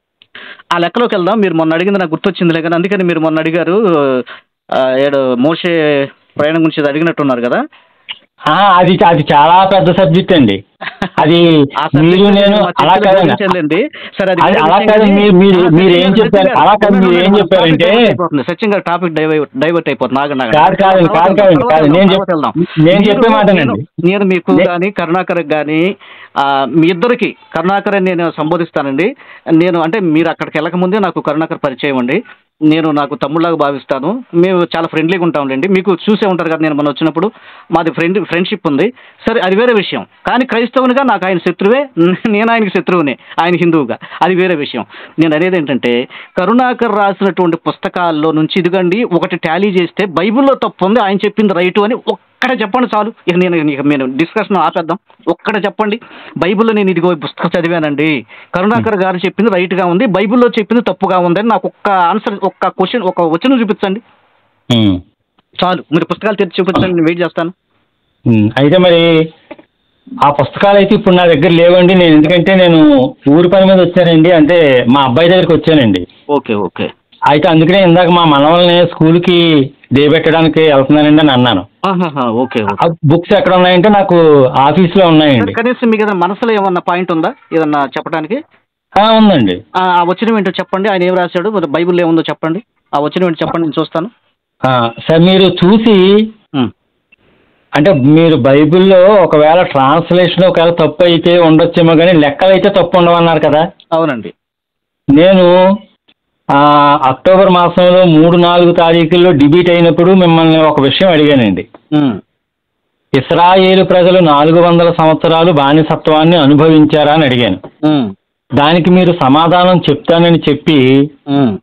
ఆ లెక్కలోకి వెళ్దాం మీరు మొన్న అడిగింది నాకు గుర్తొచ్చిందిలే కానీ అందుకని మీరు మొన్న అడిగారు ఆ, ఏడు మోసే ప్రయాణం గురించి అడిగినట్టున్నారు కదా ఆ, అది అది చాలా పెద్ద సబ్జెక్ట్ అండి అది ఆ subject మీరు నేను మా అలా చర్చలో కాదండి బోధించండి. సరే అది అది వేరే అలా విషయం కాదు కానీ- మీరు మీరు ఆ, మీరు సచిన్ ఏం గారు, చెప్పారు సచిన్ అలా కాదు గారు, మీరు ఏం topic చెప్పారంటే divert అయిపోతుంది. సచిన్ గారు టాపిక్ డైవర్ట్ డైవర్ట్ అయిపోతుంది నాగండి నాగండి. కాదు కాదు కాదు కాదు కాదు నేను తర్వాత చెప్ వెళ్దాం. నేను మీరు- చెప్పే మాటనండి నేను- నేను మీకు నే- కానీ కరుణాకర్ కానీ మీ ఇద్దరికి కరుణాకర్ అని నేను సంబోధిస్తానండి నేను అంటే మీరు అక్కడికి వెళ్ళక ముందే నాకు కరుణాకర్ పరిచయం అండి నేను నాకు తమ్ముళ్ళగా భావిస్తాను మేము చాలా ఫ్రెండ్లీగా ఉంటాంలేండి మీకు చూసే ఉంటారు కదా నేను మొన్న వచ్చినప్పుడు మాది ఫ్రెండ్ ఫ్రెండ్షిప్ ఉంది సరే అది వేరే విషయం కానీ క్రైస్తవునిగా నాకు ఆయన శత్రువే నేను ఆయనకి శత్రువునే ఆయన హిందువుగా అది వేరే విషయం నేను అనేది ఏంటంటే కరుణాకర్ రాసినటువంటి పుస్తకాల్లో నుంచి ఇదిగండి ఒకటి టాలీ చేస్తే బైబిల్లో తప్పు ఉంది ఆయన చెప్పింది రైటు అని ఒక్కడ చెప్పండి చాలు ఇక నేను ఇక నేను డిస్కషన్ ఆపేద్దాం ఒక్కడ చెప్పండి బైబిల్లో నేను ఇదిగో ఈ పుస్తకం చదివానండి కరుణాకర్ గారు చెప్పింది రైట్గా ఉంది బైబిల్లో చెప్పింది తప్పుగా ఉంది అని నాకు ఒక్క ఆన్సర్ ఒక్క క్వశ్చన్ ఒక వచనం చూపించండి ఉమ్, చాలు మీరు పుస్తకాలు తెరిచి చూపించండి నేను వెయిట్ చేస్తాను ఉమ్, అయితే మరి ఆ పుస్తకాలు అయితే ఇప్పుడు నా దగ్గర లేవండి నేను ఎందుకంటే నేను ఊరి పని మీద వచ్చానండి అంటే మా అబ్బాయి దగ్గరికి వచ్చానండి ఓకే ఓకే అయితే అందుకనే ఇందాక మా మనవల్ని స్కూల్కి దేబెట్టడానికి వెళ్తున్నానండి అని అన్నాను ఆహాహా, ఓకే ఓకే ఆ బుక్స్ ఎక్కడ ఉన్నాయంటే నాకు ఆఫీస్లో ఉన్నాయండి కనీసం మీకు ఏదైనా మనసులో ఏమన్నా పాయింట్ ఉందా ఏదన్నా చెప్పడానికి ఆ, ఉందండి ఆ ఆ వచనం ఏంటో చెప్పండి ఆయన ఏం రాశాడు మరి బైబిల్లో ఏముందో చెప్పండి ఆ వచనం ఏంటో చెప్పండి నేను చూస్తాను ఆ, సార్ మీరు చూసి ఉమ్. అంటే మీరు బైబిల్లో ఒకవేళ ట్రాన్స్లేషన్ ఒకవేళ తప్పు అయితే ఉండొచ్చేమో కానీ లెక్కలు అయితే తప్పు ఉండవన్నారు కదా అవునండి నేను ఆ, అక్టోబర్ మాసంలో మూడు నాలుగు తారీఖుల్లో డిబేట్ అయినప్పుడు మిమ్మల్ని ఒక విషయం అడిగానండి ఉమ్. ఇస్రాయేలు ప్రజలు నాలుగు వందల సంవత్సరాలు బానిసత్వాన్ని అనుభవించారా అని అడిగాను ఉమ్. దానికి మీరు సమాధానం చెప్తానని చెప్పి ఉమ్.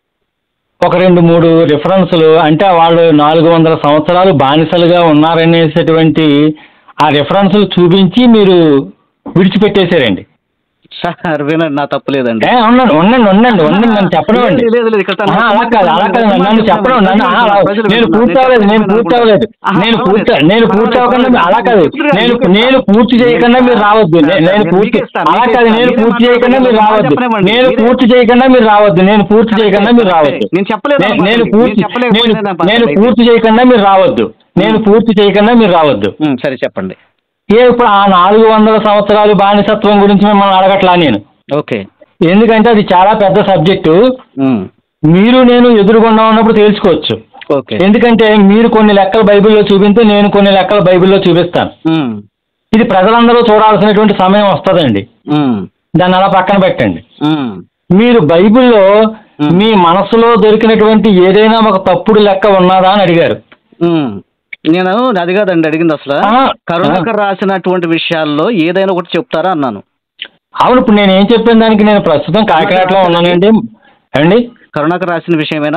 ఒక రెండు మూడు రిఫరెన్స్లు అంటే వాళ్ళు నాలుగు వందల సంవత్సరాలు బానిసలుగా ఉన్నారనేటటువంటి ఆ రిఫరెన్స్లు చూపించి మీరు విడిచిపెట్టేశారండి సార్ వినండి నా తప్పు లేదండి ఏ, ఉండండి ఉండండి ఉండండి ఉండండి నన్ను చెప్పనివ్వండి లేదు, లేదు, లేదు, ఇక్కడ తను- ఆహా, అలా కాదు అలా కాదు నన్ను చెప్పడం నన్ను ఆహా, అలా- ప్రజలు నేను వింటున్నారు. పూర్తి అవ్వలేదు నేను పూర్తి అవ్వలేదు ఆహా, నేను పూర్తి పర్వాలేదు. నేను పూర్తి అవ్వకుండా అలా కాదు నేను నేను పూర్తి చేయకుండా మీరు రావద్దు నే- నేను పూర్తి అలా కాదు నేను పూర్తి చేయకుండా మీరు రావద్దు నేను పూర్తి చేయకుండా మీరు రావద్దు నేను పూర్తి చేయకుండా మీరు రావద్దు నేను చెప్పలేదు నే- నేను నేను పూర్తి చెప్పలేకపోతే నేను నేను నేను పర్వాలేదు. పూర్తి చేయకుండా మీరు రావద్దు నేను పూర్తి చేయకుండా మీరు రావద్దు ఉమ్, సరే చెప్పండి ఏ ఇప్పుడు ఆ నాలుగు వందల సంవత్సరాలు బానిసత్వం గురించి మిమ్మల్ని అడగట్లా నేను ఓకే ఎందుకంటే అది చాలా పెద్ద సబ్జెక్టు ఉమ్. మీరు నేను ఎదురుగుండా ఉన్నప్పుడు తేల్చుకోవచ్చు ఓకే ఎందుకంటే మీరు కొన్ని లెక్కలు బైబిల్లో చూపిస్తే నేను కొన్ని లెక్కలు బైబిల్లో చూపిస్తాను ఉమ్. ఇది ప్రజలందరూ చూడాల్సినటువంటి సమయం వస్తుందండి ఉమ్. దాన్ని అలా పక్కన పెట్టండి ఉమ్. మీరు బైబిల్లో మ్మ్. మీ మనసులో దొరికినటువంటి ఏదైనా ఒక తప్పుడు లెక్క ఉన్నదా అని అడిగారు ఉమ్. నేను అది కాదండి అడిగింది అసలు ఆ, కరుణాకర్ రాసినటువంటి విషయాల్లో ఏదైనా ఒకటి చెప్తారా అన్నాను అవును ఇప్పుడు నేను ఏం చెప్పిన దానికి నేను ప్రస్తుతం కాకినాడలో ఉన్నానండి అండి కరుణాకర్ రాసిన విషయమేనా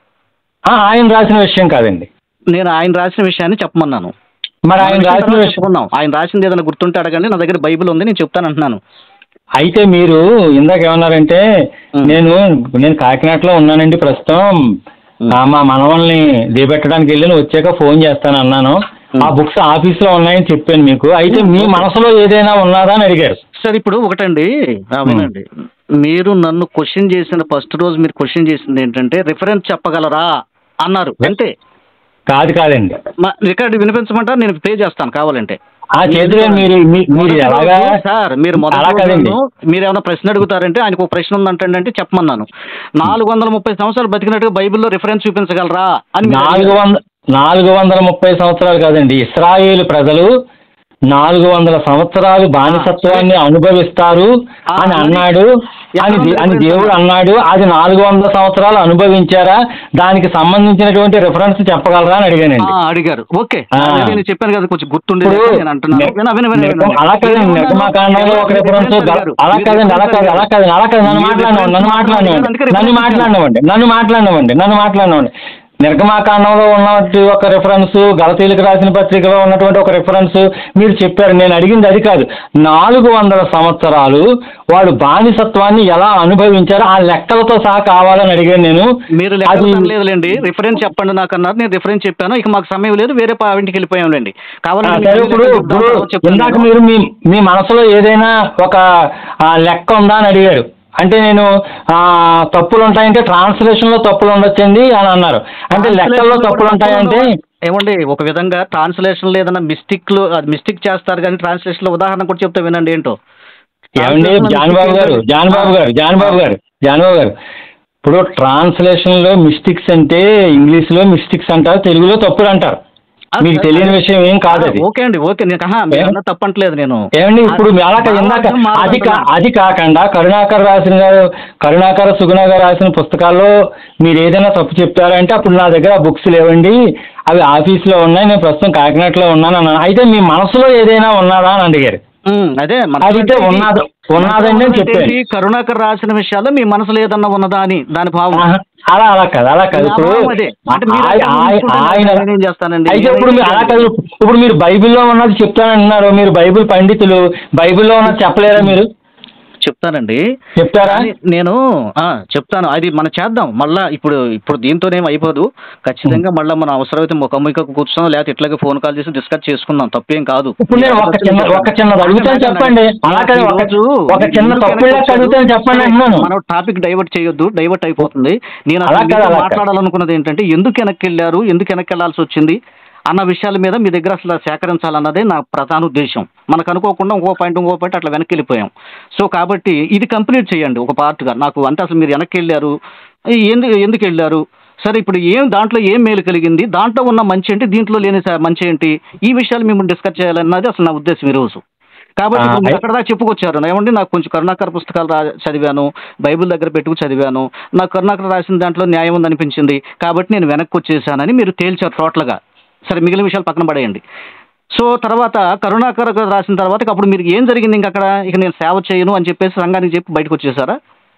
ఆ, ఆయన రాసిన విషయం కాదండి నేను ఆయన రాసిన విషయాన్ని చెప్పమన్నాను మరి ఆయన మనం రాసిన తర్వాత విషయం చెప్పుకుందాం ఆయన రాసింది ఏదైనా గుర్తుంటే అడగండి నా దగ్గర బైబిల్ ఉంది నేను చెప్తాను అంటున్నాను అయితే మీరు ఇందాక ఏమన్నారంటే ఉం. నేను నేను కాకినాడలో ఉన్నానండి ప్రస్తుతం ఆ, మా మనవల్ని దిగబెట్టడానికి వెళ్ళి నేను వచ్చాక ఫోన్ చేస్తాను అన్నాను ఉం. ఆ బుక్స్ ఆఫీస్లో ఉన్నాయని చెప్పాను మీకు అయితే మీ మనసులో ఏదైనా ఉన్నదా అని అడిగారు సార్ ఇప్పుడు ఒకటండి ఆ, వినండి మీరు నన్ను క్వశ్చన్ చేసిన ఫస్ట్ రోజు మీరు క్వశ్చన్ చేసింది ఏంటంటే రిఫరెన్స్ చెప్పగలరా అన్నారు అంతే కాదు కాదండి మా రికార్డు వినిపించమంటారు నేను పే చేస్తాను కావాలంటే ఆ చేతిలో మీరు మీ- మీరు మొదటి ఎలాగా రోజు సార్ మీరు మొదటి అలా రోజు కాదండి నన్ను మీరు ఏమైనా ప్రశ్న అడుగుతారంటే ఆయనకు ఒక ప్రశ్న ఉందంటే అంటే చెప్పమన్నాను నాలుగు వందల ముప్పై సంవత్సరాలు బతికినట్టుగా బైబిల్లో రిఫరెన్స్ చూపించగలరా అని మీరు నాలుగు అడిగారు. వంద నాలుగు వందల ముప్పై సంవత్సరాలు కాదండి ఇస్రాయేల్ ప్రజలు నాలుగు వందల సంవత్సరాలు బానిసత్వాన్ని అనుభవిస్తారు ఆ, అని మరి అన్నాడు అని దే- అని దేవుడు అన్నాడు అది నాలుగు వందల సంవత్సరాలు అనుభవించారా దానికి సంబంధించినటువంటి రిఫరెన్స్ చెప్పగలరా అని ఆ, అడిగానండి అడిగారు ఓకే ఆ. అదే నేను చెప్పాను కదా కొంచెం గుర్తుండేది ఇప్పుడు నేను అంటున్నాను నె- విన- విన- విన- విన- నె- అలా కాదండి నేను నిర్గమాకాండంలో ఒక మీరు రిఫరెన్స్ రిఫరెన్స్ అడిగారు. అలా మీరు కాదండి అలా కాదు అలా కాదు అలా కాదు నన్ను మీరు మాట్లాడినవ్వండి నన్ను రిఫరెన్స్ మాట్లాడినవ్వండి అందుకే నన్ను రిఫరెన్స్ మాట్లాడినవ్వండి నన్ను మాట్లాడినవ్వండి నన్ను మాట్లాడినవ్వండి నిర్గమాకాండంలో ఉన్నటువంటి ఒక రిఫరెన్స్ గలతీలకు రాసిన పత్రికలో ఉన్నటువంటి ఒక రిఫరెన్స్ మీరు చెప్పారు నేను అడిగింది అది కాదు నాలుగు వందల సంవత్సరాలు వాడు బానిసత్వాన్ని ఎలా అనుభవించారో ఆ లెక్కలతో సహా కావాలని అడిగాను నేను మీరు లెక్కలు లేదులేండి రిఫరెన్స్ చెప్పండి నాకు అన్నారు నేను రిఫరెన్స్ చెప్పాను ఇక మాకు సమయం లేదు వేరే పా- ఇంటికి వెళ్ళిపోయాంలేండి ఆ, కావాలంటే సరే నేను ఇప్పుడు లెక్కలు ఇప్పుడు చెప్తాను, చెప్తాను ఇందాక నేను. మీరు మీ మీ మనసులో ఏదైనా ఒక ఆ, లెక్క ఉందా అని అడిగారు అంటే నేను ఆ, తప్పులు ఉంటాయంటే ట్రాన్స్లేషన్ లో తప్పులు ఉండొచ్చండి అని అన్నారు అంటే లెక్కల్లో తప్పులు ఉంటాయంటే ఏమండి ఒక విధంగా ట్రాన్స్లేషన్ ఏదైనా మిస్టేక్ అది మిస్టేక్ చేస్తారు కానీ ట్రాన్స్లేషన్ లో ఉదాహరణ కూడా చెప్తే వినండి ఏంటో ఏమండి జాన్బాబు గారు జాన్బాబు గారు జాన్బాబు గారు జాన్బాబు గారు ఇప్పుడు ట్రాన్స్లేషన్ లో మిస్టేక్స్ అంటే ఇంగ్లీష్ లో మిస్టేక్స్ అంటారు తెలుగులో తప్పులు అంటారు మీకు తెలియని విషయం ఏం కాదు అది ఓకే అండి ఓకే నేను కహా మీరు అన్న తప్పంటలేదు నేను ఏమండి ఇప్పుడు మీ అలా కాదు, ఇందాక భావార్థం అది కా- మాట్లాడుతున్నాను. అది కాకుండా కరుణాకర్ రాసిన గారు కరుణాకర్ సుగుణ గారు రాసిన పుస్తకాల్లో మీరు ఏదైనా తప్పు చెప్పారంటే అప్పుడు నా దగ్గర ఆ బుక్స్ లేవండి అవి ఆఫీస్లో ఉన్నాయి నేను ప్రస్తుతం కాకినాడలో ఉన్నాను అన్నాను అయితే మీ మనసులో ఏదైనా ఉన్నదా అని అడిగారు ఉమ్, అదే మన అదితే ఉన్నది ఉన్నదండి అని చెప్పాను ఏంటి? కరుణాకర్ రాసిన విషయాల్లో మీ మనసులో ఏదన్నా ఉన్నదా అని దాని భావం ఆహా, అలా అలా కాదు అలా కాదు నా ఇప్పుడు భావం అదే. అంటే మీరు ఆయ- అర్థం ఆయ- చేసుకుంటే ఆయన నేనేం చేస్తానండి? అయితే ఇప్పుడు మీరు అలా కాదు ఇప్పుడు మీరు బైబిల్లో ఉన్నది చెప్తానంటున్నారు మీరు బైబిల్ పండితులు బైబిల్లో ఉన్నది చెప్పలేరా మీరు చెప్తానండి చెప్తారా కానీ నేను ఆ, చెప్తాను అది మనం చేద్దాం మళ్ళా ఇప్పుడు ఇప్పుడు దీంతోనేం అయిపోదు ఖచ్చితంగా మళ్ళీ మనం అవసరమైతే ముఖముఖకు కూర్చున్నాం లేకపోతే ఇట్లాగే ఫోన్ కాల్ చేసి డిస్కస్ చేసుకుందాం తప్పేం కాదు ఇప్పుడు నేను ఒక చిన్న ఒక చిన్నది అడుగుతాను చెప్పండి అలా కాదు ఒక ఒక చిన్న తప్పు లెక్క అడుగుతాను చెప్పండి అంటున్నాను మనం టాపిక్ డైవర్ట్ చేయొద్దు డైవర్ట్ అయిపోతుంది నేను అలా అసలు కాదు, మీతో అలా కాదు. మాట్లాడాలనుకున్నది ఏంటంటే ఎందుకు వెనక్కి వెళ్ళారు ఎందుకు వెనక్కి వెళ్ళాల్సి వచ్చింది అన్న విషయాల మీద మీ దగ్గర అసలు సేకరించాలన్నదే నా ప్రధాన ఉద్దేశం మనకు అనుకోకుండా ఇంకో పాయింట్ ఇంకో పాయింట్ అట్లా వెనక్కి వెళ్ళిపోయాం సో కాబట్టి ఇది కంప్లీట్ చేయండి ఒక పార్ట్గా నాకు అంటే అసలు మీరు వెనక్కి వెళ్ళారు ఎందుకు ఎందుకు వెళ్ళారు సరే ఇప్పుడు ఏం దాంట్లో ఏం మేలు కలిగింది దాంట్లో ఉన్న మంచి ఏంటి దీంట్లో లేని స- మంచి ఏంటి ఈ విషయాలు మిమ్మల్ని డిస్కస్ చేయాలన్నది అసలు నా ఉద్దేశం ఈరోజు కాబట్టి ఆ, ఇప్పుడు మీరు అయి- అక్కడ దాకా చెప్పుకొచ్చారు ఏమండి నాకు కొంచెం కరుణాకర్ పుస్తకాలు రా చదివాను బైబిల్ దగ్గర పెట్టుకు చదివాను నాకు కరుణాకర్ రాసిన దాంట్లో న్యాయం ఉంది అనిపించింది కాబట్టి నేను వెనక్కి వచ్చేసానని మీరు తేల్చారు టోటల్గా సరే మిగిలిన విషయాలు పక్కన పడేయండి సో తర్వాత కరుణాకర్ రాసిన తర్వాత ఇక అప్పుడు మీరు ఏం జరిగింది ఇంక అక్కడ ఇక నేను సేవ చేయను అని చెప్పేసి సంఘానికి చెప్పి బయటకు వచ్చేసారా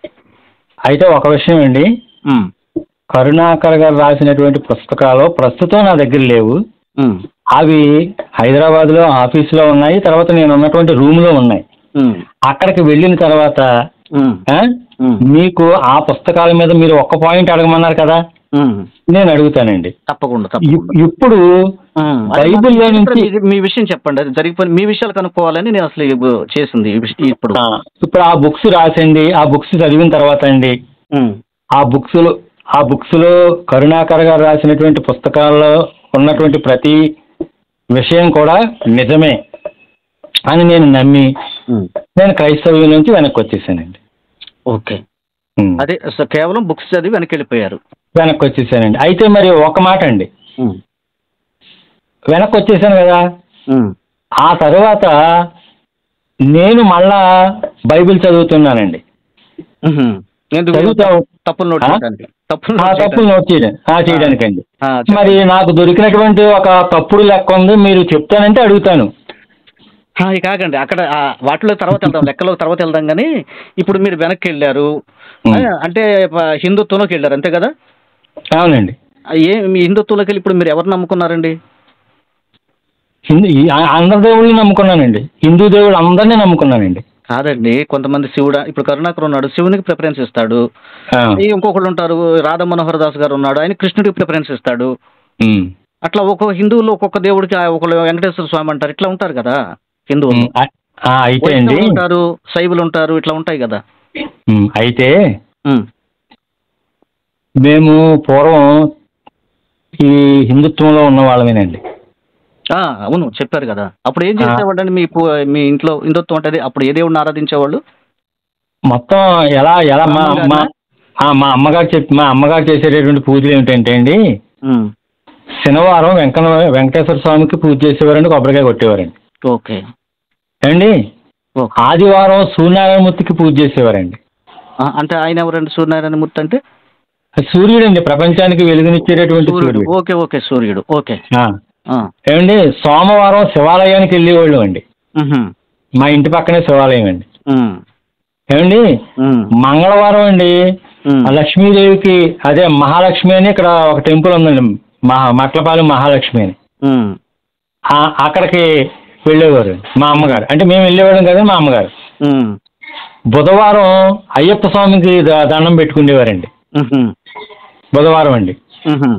అయితే ఒక విషయం అండి ఉమ్, కరుణాకర్ గారు రాసినటువంటి పుస్తకాలు ప్రస్తుతం నా దగ్గర లేవు ఉమ్, అవి హైదరాబాద్లో ఆఫీసులో ఉన్నాయి తర్వాత నేను ఉన్నటువంటి రూమ్లో ఉన్నాయి ఉమ్, అక్కడికి వెళ్ళిన తర్వాత ఉమ్, ఆ, ఉమ్, మీకు ఆ పుస్తకాల మీద మీరు ఒక్క పాయింట్ అడగమన్నారు కదా ఉమ్. నేను అడుగుతానండి తప్పకుండా ఇప్- తప్పకుండా ఇప్పుడు ఉమ్, అది బైబిల్లో మరి నుంచి మీ- మీ విషయం చెప్పండి అది జరిగిపోయిన మీ విషయాలు కనుక్కోవాలని నేను అసలు ఇప్పు- చేసింది ఈ విష- ఇప్పుడు ఆ, ఇప్పుడు ఆ బుక్స్ రాసండి ఆ బుక్స్ చదివిన తర్వాత అండి ఉమ్, ఆ బుక్స్ ఆ బుక్స్ లో కరుణాకర్ గారు రాసినటువంటి పుస్తకాల్లో ఉన్నటువంటి ప్రతి విషయం కూడా నిజమే అని నేను నమ్మి ఉమ్. నేను క్రైస్తవ్యం నుంచి వెనక్కి వచ్చేసానండి ఓకే ఉమ్. అదే సో కేవలం బుక్స్ చదివి వెనక్కి వెళ్ళిపోయారు వెనక్కి వచ్చేసానండి అయితే మరి ఒక మాట అండి ఉమ్, వెనక్కి వచ్చేసాను కదా ఉమ్, ఆ తర్వాత నేను మళ్ళా బైబిల్ చదువుతున్నానండి ఉహుం. ఎందుకు చదువుతాం. తప్పులు నోట్ ఆ? చేయడానికి తప్పులు ఆ నోట్ తప్పులు చేయడానికి. నోట్ చేయడానికి ఆ, చేయడానికండి ఆ, చెప్పండి. మరి నాకు దొరికినటువంటి ఒక తప్పుడు లెక్క ఉంది మీరు చెప్తానంటే అడుగుతాను ఆ, ఇక ఆగండి అక్కడ ఆ, వాటిలో తర్వాత వెళ్దాం లెక్కలో తర్వాత వెళ్దాం కానీ ఇప్పుడు మీరు వెనక్కి వెళ్ళారు ఉమ్. ఆ, అంటే ప- హిందుత్వంలోకి వెళ్ళారు అంతే కదా అవునండి ఆ, ఏ మీ హిందుత్వంలోకి వెళ్ళి ఇప్పుడు మీరు ఎవరు నమ్ముకున్నారండి హిందూ ఈ- ఆ- అందరి దేవుళ్ళని నమ్ముకున్నానండి హిందూ దేవుళ్ళు అందరినీ నమ్ముకున్నానండి కాదండి కొంతమంది శివుడు ఇప్పుడు కరుణాకర్ ఉన్నాడు శివునికి ప్రిఫరెన్స్ ఇస్తాడు ఆ, ఈ ఇంకొకళ్ళు ఉంటారు రాధా మనోహర్ దాస్ గారు ఉన్నాడు ఆయన కృష్ణుడికి ప్రిఫరెన్స్ ఇస్తాడు ఉమ్. అట్లా ఒక్కొక్క హిందువులు ఒక్కొక్క దేవుడికి ఆ ఒకళ్ళు వెంకటేశ్వర స్వామి అంటారు ఇట్లా ఉంటారు కదా హిందువులు ఉమ్, ఆ- ఆ, అయితే అండి వైష్ణవులు ఉంటారు శైవులు ఉంటారు ఇట్లా ఉంటాయి కదా ఉమ్, అయితే ఉమ్, మేము పూర్వం ఈ హిందుత్వంలో ఉన్న వాళ్ళమేనండి ఆ, అవును చెప్పారు కదా అప్పుడు ఏం చేసేవాళ్ళండి మీ పు- మీ ఇంట్లో హిందుత్వం అంటే అప్పుడు ఏ దేవుడిని ఆరాధించేవాళ్ళు మొత్తం ఎలా ఎలా మా అమ్మగారా? మా ఆ, మా అమ్మగారు చెప్పి మా అమ్మగారు చేసేటటువంటి పూజలు ఏమిటంటే అండి ఉమ్, శనివారం వెంకట వెంకటేశ్వర స్వామికి పూజ చేసేవారండి కొబ్బరికాయ కొట్టేవారండి ఓకే ఏమండి ఓకే ఆదివారం సూర్యనారాయణమూర్తికి పూజ చేసేవారండి ఆ, అంటే ఆయన ఎవరండి సూర్యనారాయణ మూర్తి అంటే సూర్యుడు అండి ప్రపంచానికి వెలుగునిచ్చేటటువంటి సూర్యుడు సూర్యుడు ఓకే ఓకే సూర్యుడు ఓకే ఆ. ఆ, ఏమండి సోమవారం శివాలయానికి వెళ్ళేవాళ్ళు అండి ఉహుం, మా ఇంటి పక్కనే శివాలయం అండి ఉమ్, ఏమండి ఉమ్, మంగళవారం అండి ఉమ్, ఆ లక్ష్మీదేవికి అదే మహాలక్ష్మి అని ఇక్కడ ఒక టెంపుల్ ఉందండి మహా మట్లపాలెం మహాలక్ష్మి అని ఉమ్, ఆ, అక్కడికి వెళ్ళేవారు మా అమ్మగారు అంటే మేము వెళ్ళేవాళ్ళం కదా మా అమ్మగారు ఉమ్, బుధవారం అయ్యప్ప స్వామికి ద- దండం పెట్టుకునేవారండి ఉహుం, బుధవారం అండి ఉహుం,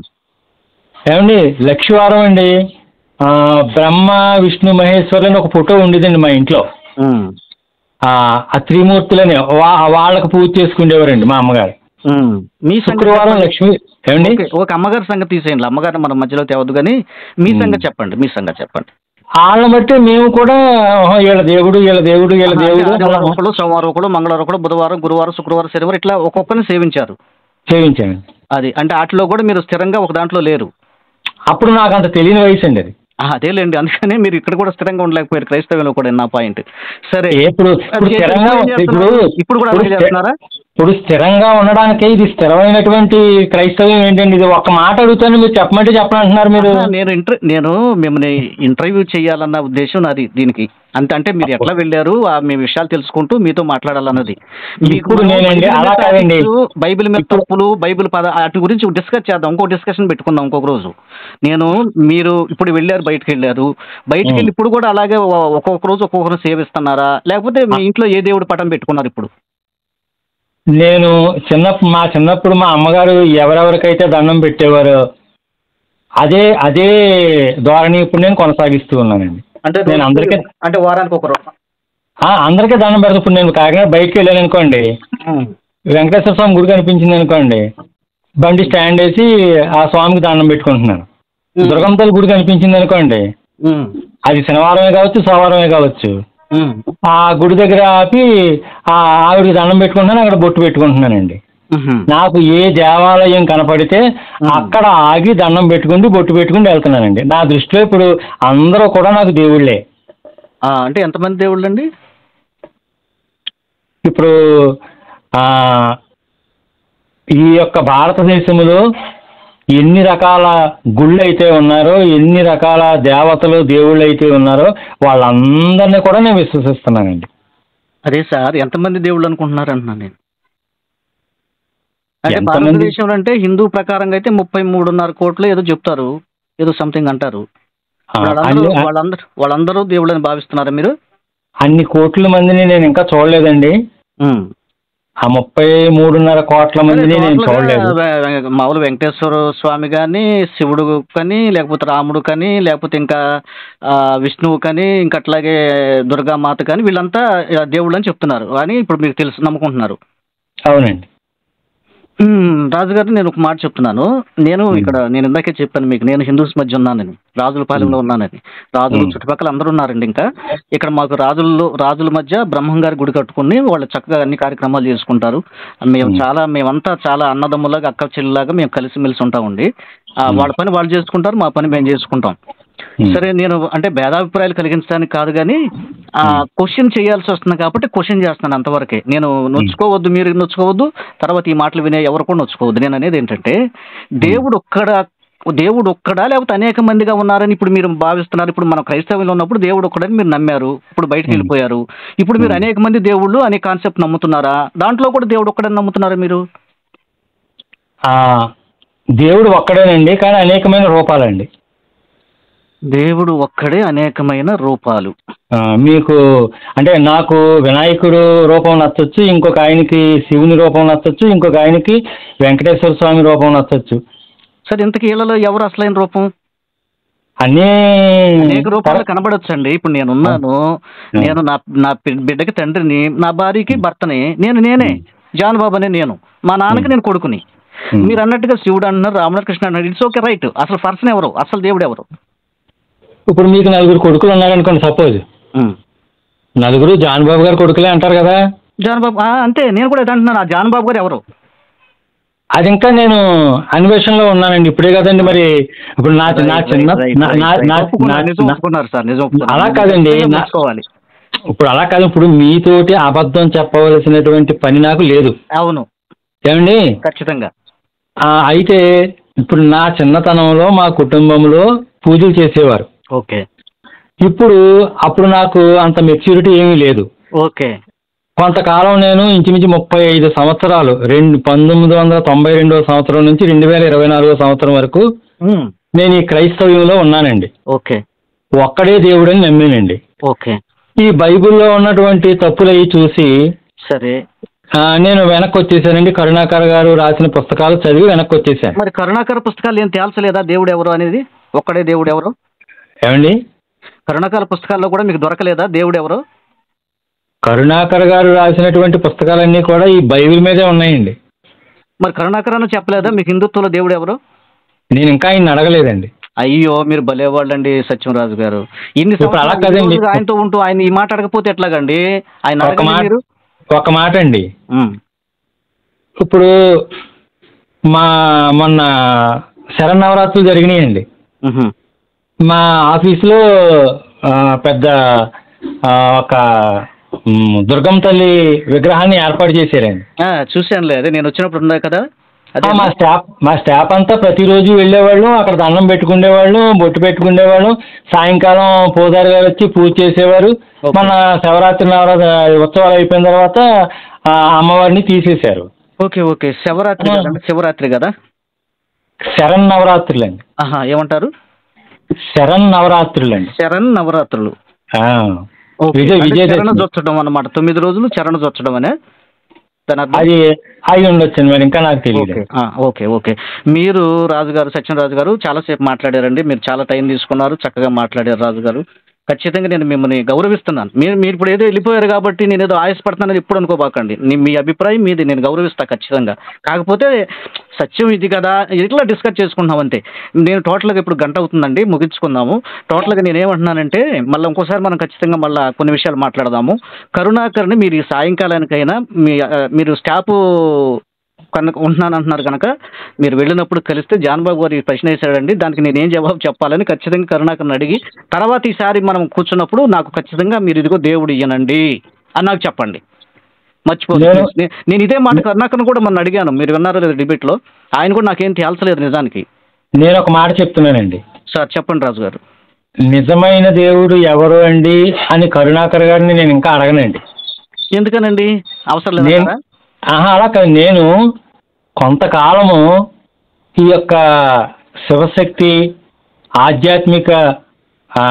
ఏమండి లక్షవారం అండి ఆ, బ్రహ్మ విష్ణు మహేశ్వరులు అని ఒక ఫోటో ఉండేదండి మా ఇంట్లో ఉమ్, ఆ ఆ త్రిమూర్తులని వా వాళ్ళకి పూజ చేసుకునేవారండి మా అమ్మగారు ఉమ్. మీ సంగతి శుక్రవారం చెప్పండి. లక్ష్మి ఏమండి ఓకే, ఒక అమ్మగారి సంగతి తీసేయండి అమ్మగారిని మనం మధ్యలో తేవద్దు కానీ మీ సంగతి చెప్పండి మీ సంగతి చెప్పండి వాళ్ళని బట్టి మేము కూడా ఓహో, వీళ్ళ దేవుడు వీళ్ళ దేవుడు వీళ్ళ దేవుడు ఆదివారం ఒకడు సోమవారం ఒకడు మంగళవారం ఒకడు బుధవారం గురువారం శుక్రవారం శనివారం ఇట్లా ఒక్కొక్కరిని సేవించారు సేవించాను అది అంటే వాటిలో కూడా మీరు స్థిరంగా ఒక దాంట్లో లేరు అప్పుడు నాకు అంత తెలియని వయసు అండి అది ఆ, అదేలేండి అందుకనే మీరు ఇక్కడ కూడా స్థిరంగా ఉండలేకపోయారు క్రైస్తవంలో కూడా నా పాయింట్ సరే ఇప్పుడు ఇప్పుడు అది స్థిరంగా ఏం ఇప్పుడు చేస్తున్నారు? ఇప్పుడు కూడా అలాగే స్థి- చేస్తున్నారా ఇప్పుడు స్థిరంగా ఉండడానికి ఇది స్థిరమైనటువంటి క్రైస్తవం ఏంటండి ఇది ఒక్క మాట అడుగుతాను మీరు చెప్పమంటే చెప్పనంటున్నారు మీరు ఆహా, నేను ఇంటర్ నేను మిమ్మల్ని ఇంటర్వ్యూ చేయాలన్న ఉద్దేశం నాది దీనికి అంత అంటే మీరు ఎట్లా వెళ్ళారు ఆ మీ విషయాలు తెలుసుకుంటూ మీతో మాట్లాడాలన్నది మీకు ఇప్పుడు మనం నేనండి, బైబిల్ అలా మీద కాదండి. టాపిక్స్, బైబిల్ మీద ఇప్పుడు- తప్పులు బైబిల్ పద వాటి గురించి డిస్కస్ చేద్దాం ఇంకో డిస్కషన్ పెట్టుకుందాం ఇంకొక రోజు నేను మీరు ఇప్పుడు వెళ్ళారు బయటకు వెళ్ళారు బయటకు వెళ్ళి ఇప్పుడు కూడా అలాగే ఒ- ఒక్కొక్క రోజు ఒక్కొక్కరు సేవిస్తున్నారా లేకపోతే మీ ఇంట్లో ఏ దేవుడి పటం పెట్టుకున్నారు ఇప్పుడు నేను చిన్నప్పుడు మా చిన్నప్పుడు మా అమ్మగారు ఎవరెవరికైతే దండం పెట్టేవారో అదే అదే ధోరణి ఇప్పుడు నేను కొనసాగిస్తూ ఉన్నానండి అంటే నేను అందరికీ అంటే వారానికి ఒక రోజు ఆ, అందరికీ దండం పెడతా ఇప్పుడు నేను కాకినాడ బయటకు వెళ్ళాను అనుకోండి వెంకటేశ్వర స్వామి గుడి కనిపించింది అనుకోండి బండి స్టాండ్ వేసి ఆ స్వామికి దండం పెట్టుకుంటున్నాను ఉమ్. దుర్గమ్మ తల్లి గుడి కనిపించింది అనుకోండి ఉమ్, అది శనివారమే కావచ్చు సోమవారమే కావచ్చు ఉమ్, ఆ గుడి దగ్గర ఆపి ఆ ఆవిడకి దండం పెట్టుకుంటున్నాను అక్కడ బొట్టు పెట్టుకుంటున్నానండి ఉహుం. నాకు ఏ దేవాలయం కనపడితే అక్కడ ఆగి దండం పెట్టుకుంటూ బొట్టు పెట్టుకుంటూ వెళ్తున్నానండి నా దృష్టిలో ఇప్పుడు అందరూ కూడా నాకు దేవుళ్ళే ఆ, అంటే ఎంతమంది దేవుళ్ళు అండి ఇప్పుడు ఆ, ఈ యొక్క భారతదేశంలో ఎన్ని రకాల గుళ్ళు అయితే ఉన్నారో ఎన్ని రకాల దేవతలు దేవుళ్ళు అయితే ఉన్నారో వాళ్ళందరినీ కూడా నేను విశ్వసిస్తున్నానండి అదే సార్ ఎంతమంది దేవుళ్ళు అనుకుంటున్నారు అంటున్నాను నేను అంటే ఎంతమంది? భారతదేశంలో అంటే హిందూ ప్రకారంగా అయితే ముప్పై మూడున్నర కోట్లు ఏదో చెప్తారు ఏదో సంథింగ్ అంటారు ఆ, వాళ్ళందరూ అన్ని వాళ్ళందరూ వాళ్ళందరూ దేవుళ్ళని భావిస్తున్నారా మీరు అన్ని కోట్ల మందిని నేను ఇంకా చూడలేదండి ఉమ్. ఆ ముప్పై మూడున్నర కోట్ల మందిని నేను టోటల్గా చూడలేదు వె- వె- మామూలు వెంకటేశ్వర స్వామి కానీ శివుడు కానీ లేకపోతే రాముడు కానీ లేకపోతే ఇంకా ఆ, విష్ణువు కానీ ఇంకా అట్లాగే దుర్గామాత కానీ వీళ్ళంతా ఆ, దేవుళ్ళు అని చెప్తున్నారు అని ఇప్పుడు మీకు తెలుసు నమ్ముకుంటున్నారు అవునండి మ్మ్. రాజుగారు నేను ఒక మాట చెప్తున్నాను నేను ఇక్కడ నేను ఇందాకే చెప్పాను మీకు నేను హిందూస్ మధ్య ఉన్నానని రాజులపాలెంలో ఉన్నానని రాజులు మ్మ్. చుట్టుపక్కల అందరూ ఉన్నారండి ఇంకా ఇక్కడ మాకు రాజుల్లో రాజుల మధ్య బ్రహ్మం గారి గుడి కట్టుకుని వాళ్ళు చక్కగా అన్ని కార్యక్రమాలు చేసుకుంటారు మేము మ్మ్. చాలా మేమంతా చాలా అన్నదమ్ములాగా అక్క చెల్లిలాగా మేము కలిసిమెలిసి ఉంటామండి ఆ, మ్మ్. వాళ్ళ పని వాళ్ళు చేసుకుంటారు మా పని మేము చేసుకుంటాం మ్మ్. సరే నేను అంటే భేదాభిప్రాయాలు కలిగించడానికి కాదు కానీ ఆ క్వశ్చన్ చేయాల్సి వస్తుంది కాబట్టి క్వశ్చన్ చేస్తాను అంతవరకే నేను నొచ్చుకోవద్దు మీరు నొచ్చుకోవద్దు తర్వాత ఈ మాటలు వినే ఎవరు కూడా నొచ్చుకోవద్దు నేను అనేది ఏంటంటే దేవుడు ఒక్కడ దేవుడు ఒక్కడా లేకపోతే అనేక మందిగా ఉన్నారని ఇప్పుడు మీరు భావిస్తున్నారు ఇప్పుడు మనం క్రైస్తవులు ఉన్నప్పుడు దేవుడు ఒక్కడని మీరు నమ్మారు ఇప్పుడు బయటకు వెళ్ళిపోయారు ఇప్పుడు మీరు అనేక మంది దేవుళ్ళు అనే కాన్సెప్ట్ నమ్ముతున్నారా దాంట్లో కూడా దేవుడు ఒక్కడని నమ్ముతున్నారా మీరు ఆ, దేవుడు ఒక్కడేనండి కానీ అనేకమైన రూపాలండి దేవుడు ఒక్కడే అనేకమైన రూపాలు ఆ, మీకు అంటే నాకు వినాయకుడు రూపం నచ్చొచ్చు ఇంకొక ఆయనకి శివుని రూపం నచ్చొచ్చు ఇంకొక ఆయనకి వెంకటేశ్వర స్వామి రూపం నచ్చొచ్చు సరే ఇంతకీ వీళ్ళలో ఎవరు అసలైన రూపం అన్నీ అనేక రూపాలు కనబడొచ్చండి ఇప్పుడు నేను ఉన్నాను నేను నా నా బి- బిడ్డకి తండ్రిని నా భార్యకి భర్తని నేను నేనే జాన్ బాబు అనే నేను మా నాన్నకి నేను కొడుకుని Hmm. మీరు అన్నట్టుగా శివుడు అంటున్నారు రామనాథ్ కృష్ణ అంటున్నారు ఇట్స్ ఓకే రైట్ అసలు పర్సన్ ఎవరు అసలు దేవుడు ఎవరు ఇప్పుడు మీకు నలుగురు కొడుకులు ఉన్నారనుకోండి సపోజ్ నలుగురు జాన్ బాబు గారు కొడుకులే అంటారు కదా జాన్ బాబు ఆ, అంతే నేను కూడా ఇది అంటున్నాను ఆ జాన్ బాబు గారు ఎవరు అది ఇంకా నేను అన్వేషణలో ఉన్నానండి ఇప్పుడే కదండి మరి ఇప్పుడు నా నా చిన్న Right, నా- right, నా- right. నా- ఒప్పుకున్నారు, నా- నిజం నా- ఒప్పుకున్నారు సార్ నిజం ఒప్పుకున్నారు. అలా కాదండి, నా- ఒప్పుకోవాలి ఇప్పుడు అలా కాదు ఇప్పుడు మీతోటి అబద్ధం చెప్పవలసినటువంటి పని నాకు లేదు అవును ఏమండి ఖచ్చితంగా ఆ, అయితే ఇప్పుడు నా చిన్నతనంలో మా కుటుంబంలో పూజలు చేసేవారు ఓకే ఇప్పుడు అప్పుడు నాకు అంత మెచ్యూరిటీ ఏమీ లేదు ఓకే కొంతకాలం నేను ఇంచుమించు ముప్పై ఐదు సంవత్సరాలు రెండు పంతొమ్మిది వందల తొంభై రెండవ సంవత్సరం నుంచి రెండు వేల ఇరవై నాలుగో సంవత్సరం వరకు ఉమ్, నేను ఈ క్రైస్తవ్యంలో ఉన్నానండి ఓకే ఒక్కడే దేవుడని నమ్మానండి ఓకే ఈ బైబిల్లో ఉన్నటువంటి తప్పులవి చూసి సరే ఆ, నేను వెనక్కి వచ్చేసానండి కరుణాకర్ గారు రాసిన పుస్తకాలు చదివి వెనక్కి వచ్చేసాను మరి కరుణాకర పుస్తకాలు ఏం తేల్చలేదా దేవుడు ఎవరు అనేది ఒక్కడే దేవుడు ఎవరు ఏమండి కరుణాకర పుస్తకాల్లో కూడా మీకు దొరకలేదా దేవుడు ఎవరు కరుణాకర్ గారు రాసినటువంటి పుస్తకాలన్నీ కూడా ఈ బైబిల్ మీదే ఉన్నాయండి మరి కరుణాకర్ అని చెప్పలేదా మీకు హిందుత్వంలో దేవుడు ఎవరు నేను ఇంకా ఆయన అడగలేదండి అయ్యో మీరు భలేవాళ్ళండి సత్యంరాజు గారు ఇన్ని ఇప్పుడు అలా సంవత్సరాలు కాదండి. ఈ రోజుగా ఆయనతో ఉంటూ ఆయన ఈ మాట అడగపోతే ఎట్లాగండి ఆయన ఒక అడగండి మాట మీరు ఒక మాట అండి ఉమ్, ఇప్పుడు మా మొన్న శరన్నవరాత్రులు జరిగినాయండి ఉహు, మా ఆఫీస్లో ఆ, పెద్ద ఆ, ఒక మ్, దుర్గం తల్లి విగ్రహాన్ని ఏర్పాటు చేశారండి ఆ, చూశానులే అదే నేను వచ్చినప్పుడు ఉన్నా కదా అదే ఆ, మా స్టాఫ్ మా స్టాఫ్ అంతా ప్రతిరోజు వెళ్ళేవాళ్ళం అక్కడ దండం పెట్టుకునేవాళ్ళం బొట్టు పెట్టుకునేవాళ్ళం సాయంకాలం పూజారి గారు వచ్చి పూజ చేసేవారు Okay. మన శివరాత్రి నవరాత్రి ఉత్సవాలు అయిపోయిన తర్వాత ఆ, అమ్మవారిని తీసేశారు ఓకే ఓకే శివరాత్రి ఆ. కదా శివరాత్రి కదా శరణ్ నవరాత్రులు అండి ఆహా ఏమంటారు శరణ్ నవరాత్రులు అండి శరణ్ నవరాత్రులు ఆ. ఓకే. విజయ అంటే విజయ చరణ జొచ్చడం అన్నమాట తొమ్మిది రోజులు చరణ జొచ్చడం అనే దాని అర్థం అది అయి ఉండొచ్చు మరి ఇంకా నాకు తెలియదు ఓకే ఆ, ఓకే ఓకే మీరు రాజుగారు సత్యనరాజు గారు చాలాసేపు మాట్లాడారండి మీరు చాలా టైం తీసుకున్నారు చక్కగా మాట్లాడారు రాజు గారు ఖచ్చితంగా నేను మిమ్మల్ని గౌరవిస్తున్నాను మీరు మీరు ఇప్పుడు ఏదో వెళ్ళిపోయారు కాబట్టి నేను ఏదో ఆయాసపడుతున్నానని ఎప్పుడు అనుకోబాకండి నీ- మీ అభిప్రాయం మీది నేను గౌరవిస్తా ఖచ్చితంగా కాకపోతే సత్యం ఇది కదా ఇట్లా డిస్కస్ చేసుకుంటున్నాం అంతే నేను టోటల్గా ఇప్పుడు గంట అవుతుందండి ముగించుకుందాము టోటల్గా నేను ఏమంటున్నానంటే మళ్ళీ ఇంకోసారి మనం ఖచ్చితంగా మళ్ళీ కొన్ని విషయాలు మాట్లాడదాము కరుణాకర్ని మీరు ఈ సాయంకాలానికైనా మీ ఆ, మీరు స్టాఫ్ కనుక ఉంటున్నాను అంటున్నారు కనుక మీరు వెళ్ళినప్పుడు కలిస్తే జాన్బాబు గారు ఈ ప్రశ్న వేశాడండి దానికి నేను ఏం జవాబు చెప్పాలని ఖచ్చితంగా కరుణాకర్ని అడిగి తర్వాత ఈసారి మనం కూర్చున్నప్పుడు నాకు ఖచ్చితంగా మీరు ఇదిగో దేవుడు ఇయ్యనండి అని నాకు చెప్పండి మర్చిపోదు నేను- నే- నేను ఇదే మాట కరుణాకర్ని కూడా మొన్న అడిగాను మీరు విన్నారో లేదు డిబేట్లో ఆయన కూడా నాకేం తేల్చలేదు నిజానికి నేను ఒక మాట చెప్తున్నానండి సార్ చెప్పండి రాజు గారు నిజమైన దేవుడు ఎవరు అండి అని కరుణాకర్ గారిని నేను ఇంకా అడగనండి ఎందుకనండి అవసరం నేను లేదా ఆహా అలా కాదు నేను కొంతకాలము ఈ యొక్క శివశక్తి ఆధ్యాత్మిక ఆ,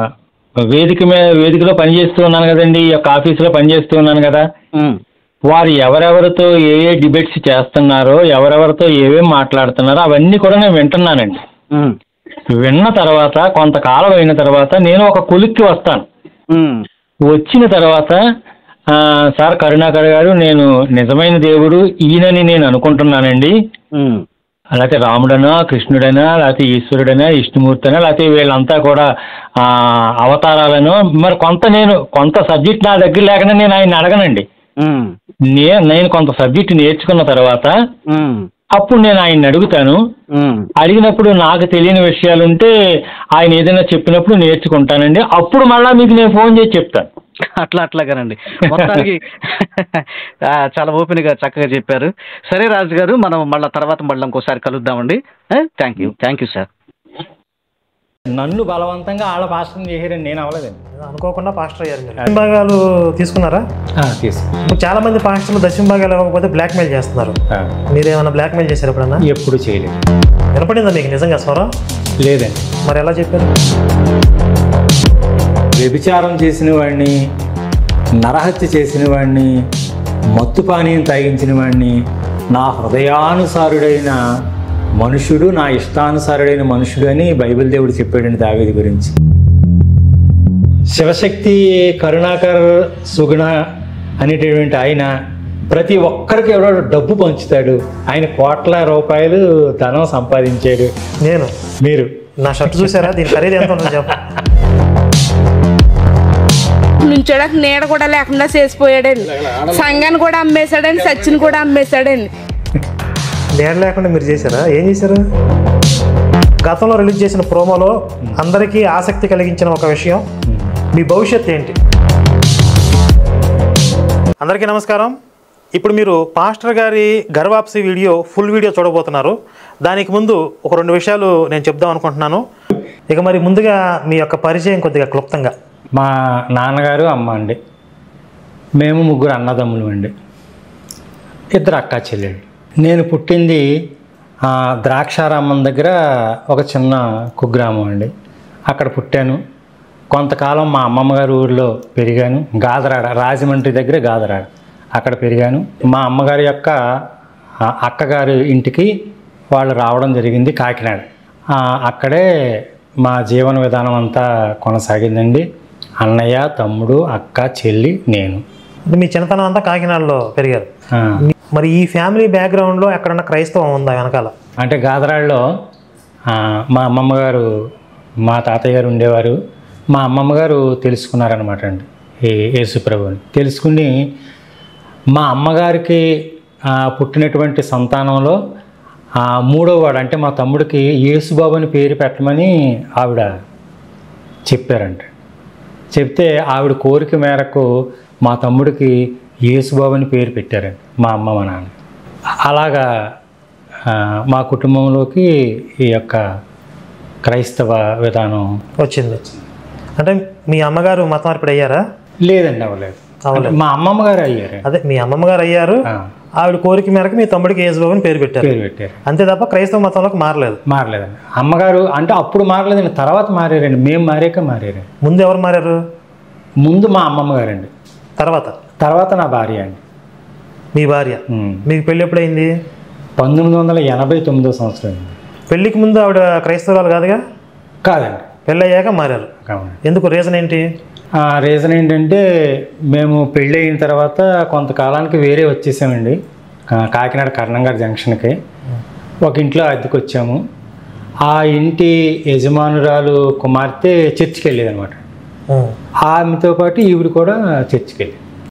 వేదిక మీద వేదికలో పనిచేస్తూ ఉన్నాను కదండి ఈ యొక్క ఆఫీసులో పనిచేస్తూ ఉన్నాను కదా ఉమ్, వారు ఎవరెవరితో ఏ ఏ డిబేట్స్ చేస్తున్నారో ఎవరెవరితో ఏమేమి మాట్లాడుతున్నారో అవన్నీ కూడా నేను వింటున్నానండి ఉమ్, విన్న తర్వాత కొంతకాలం అయిన తర్వాత నేను ఒక కొలిక్కి వస్తాను ఉమ్, వచ్చిన తర్వాత ఆ, సార్ కరుణాకర్ గారు నేను నిజమైన దేవుడు ఈయనని నేను అనుకుంటున్నానండి ఉమ్, లేకపోతే రాముడనా కృష్ణుడైనా లేకపోతే ఈశ్వరుడైనా విష్ణుమూర్తైనా లేకపోతే వీళ్ళంతా కూడా ఆ, అవతారాలను మరి కొంత నేను కొంత సబ్జెక్ట్ నా దగ్గర లేకుండా నేను ఆయన అడగనండి ఉమ్, నే నేను కొంత సబ్జెక్ట్ నేర్చుకున్న తర్వాత ఉమ్, అప్పుడు నేను ఆయన్ని అడుగుతాను ఉమ్. అడిగినప్పుడు నాకు తెలియని విషయాలు ఉంటే ఆయన ఏదైనా చెప్పినప్పుడు నేర్చుకుంటానండి అప్పుడు మళ్ళీ మీకు నేను ఫోన్ చేసి చెప్తాను అట్లా అట్లాగానండి మొత్తానికి ఆ, చాలా ఓపెన్గా చక్కగా చెప్పారు సరే రాజు గారు మనం మళ్ళీ తర్వాత మళ్ళీ ఇంకోసారి కలుద్దామండి thank you thank you sir నన్ను బలవంతంగా వాళ్ళ పాస్టర్ని చేశారని నేను అవ్వలేదండి అనుకోకుండా పాస్టర్ అయ్యారు మీరు దశమ భాగాలు తీసుకున్నారా తీసు ఇప్పుడు చాలా మంది పాస్టర్లు దశమ భాగాలు ఇవ్వకపోతే బ్లాక్ మెయిల్ చేస్తున్నారు మీరేమైనా బ్లాక్ మెయిల్ చేశారు ఎప్పుడన్నా ఎప్పుడు చేయలేదు వినపడిందా మీకు నిజంగా స్వరం లేదండి మరి ఎలా చెప్పారు వ్యభిచారం చేసిన వాడిని నరహత్య చేసిన వాడిని మత్తు పానీయం తాగించిన వాడిని నా హృదయానుసారుడైన మనుషుడు నా ఇష్టానుసారుడైన మనుషుడు అని బైబిల్ దేవుడు చెప్పాడండి దావీది గురించి శివశక్తి కరుణాకర్ సుగుణ అనేటటువంటి ఆయన ప్రతి ఒక్కరికి ఎవడో డబ్బు పంచుతాడు ఆయన కోట్ల రూపాయలు ధనం సంపాదించాడు నేను మీరు నా షర్ట్ చూసారా దీని ఖరీదు ఎంత ఉంటుందో చెప్ప నుంచోడానికి నీడ కూడా లేకుండా చేసిపోయాడండి సంఘాన్ని కూడా అమ్మేశాడండి సచిన్ కూడా అమ్మేశాడండి నేను లేకుండా మీరు చేశారా ఏం చేశారు గతంలో రిలీజ్ చేసిన ప్రోమోలో అందరికీ ఆసక్తి కలిగించిన ఒక విషయం మీ భవిష్యత్ ఏంటి అందరికీ నమస్కారం ఇప్పుడు మీరు పాస్టర్ గారి గర్వాప్సి వీడియో ఫుల్ వీడియో చూడబోతున్నారు దానికి ముందు ఒక రెండు విషయాలు నేను చెప్దాం అనుకుంటున్నాను ఇక మరి ముందుగా మీ యొక్క పరిచయం కొద్దిగా క్లుప్తంగా మా నాన్నగారు అమ్మ అండి మేము ముగ్గురు అన్నదమ్ములు అండి ఇద్దరు అక్క చెల్లెళ్ళు నేను పుట్టింది ఆ, ద్రాక్షారామం దగ్గర ఒక చిన్న కుగ్రామం అండి అక్కడ పుట్టాను కొంతకాలం మా అమ్మమ్మ గారి ఊరిలో పెరిగాను గాదరాడ రాజమండ్రి దగ్గర గాదరాడ అక్కడ పెరిగాను మా అమ్మగారి యొక్క ఆ, అక్కగారి ఇంటికి వాళ్ళు రావడం జరిగింది కాకినాడ ఆ, అక్కడే మా జీవన విధానం అంతా కొనసాగిందండి అన్నయ్య తమ్ముడు అక్క చెల్లి నేను అంటే మీ చిన్నతనం అంతా కాకినాడలో పెరిగారు ఆ, మరి ఈ ఫ్యామిలీ బ్యాక్గ్రౌండ్లో ఎక్కడన్నా క్రైస్తవం ఉందా వెనకాల అంటే గాదరాళ్ళలో ఆ, మా అమ్మమ్మ గారు మా తాతయ్య గారు ఉండేవారు మా అమ్మమ్మ గారు తెలుసుకున్నారనమాట అండి ఈ యేసుప్రభుని తెలుసుకుని మా అమ్మగారికి ఆ, పుట్టినటువంటి సంతానంలో ఆ, మూడో వాడు అంటే మా తమ్ముడికి యేసుబాబు అని పేరు పెట్టమని ఆవిడ చెప్పారంట చెప్తే ఆవిడ కోరిక మేరకు మా తమ్ముడికి యేసుబాబు అని పేరు పెట్టారండి మా అమ్మ మా నాన్న అలాగా ఆ, మా కుటుంబంలోకి ఈ యొక్క క్రైస్తవ విధానం వచ్చింది అంటే మీ అమ్మగారు మతం మార్పిడి అయ్యారా లేదండి అవ్వలేదు అవ్వలేదు. మా అమ్మమ్మ గారు అయ్యారు అదే మీ అమ్మమ్మ గారు అయ్యారు ఆ, ఆవిడ కోరిక మేరకు మీ తమ్ముడికి యేసుబాబు అని పేరు పెట్టారు పేరు పెట్టారు అంతే తప్ప క్రైస్తవ మతంలోకి మారలేదు మారలేదండి అమ్మగారు అంటే అప్పుడు మారలేదండి తర్వాత మారారండి మేము మారాక మారారండి ముందు ఎవరు మారారు ముందు మా అమ్మమ్మ గారండి తర్వాత తర్వాత నా భార్య అండి మీ భార్య ఉమ్. మీకు పెళ్ళి ఎప్పుడైంది పంతొమ్మిది వందల ఎనభై తొమ్మిదో సంవత్సరం అండి పెళ్ళికి ముందు ఆవిడ క్రైస్తవురాలు కాదుగా కాదండి పెళ్ళి అయ్యాక మారారు కావండి ఎందుకు రీజన్ ఏంటి ఆ రీజన్ ఏంటంటే మేము పెళ్ళి అయిన తర్వాత కొంతకాలానికి వేరే వచ్చేసామండి కా- కాకినాడ కర్ణంగారి జంక్షన్కి ఒక ఇంట్లో అద్దెకు వచ్చాము ఆ ఇంటి యజమానురాలు కుమార్తె చర్చికి వెళ్ళేది అనమాట ఉం. ఆమెతో పాటు ఈవిడ కూడా చర్చికి వెళ్ళేది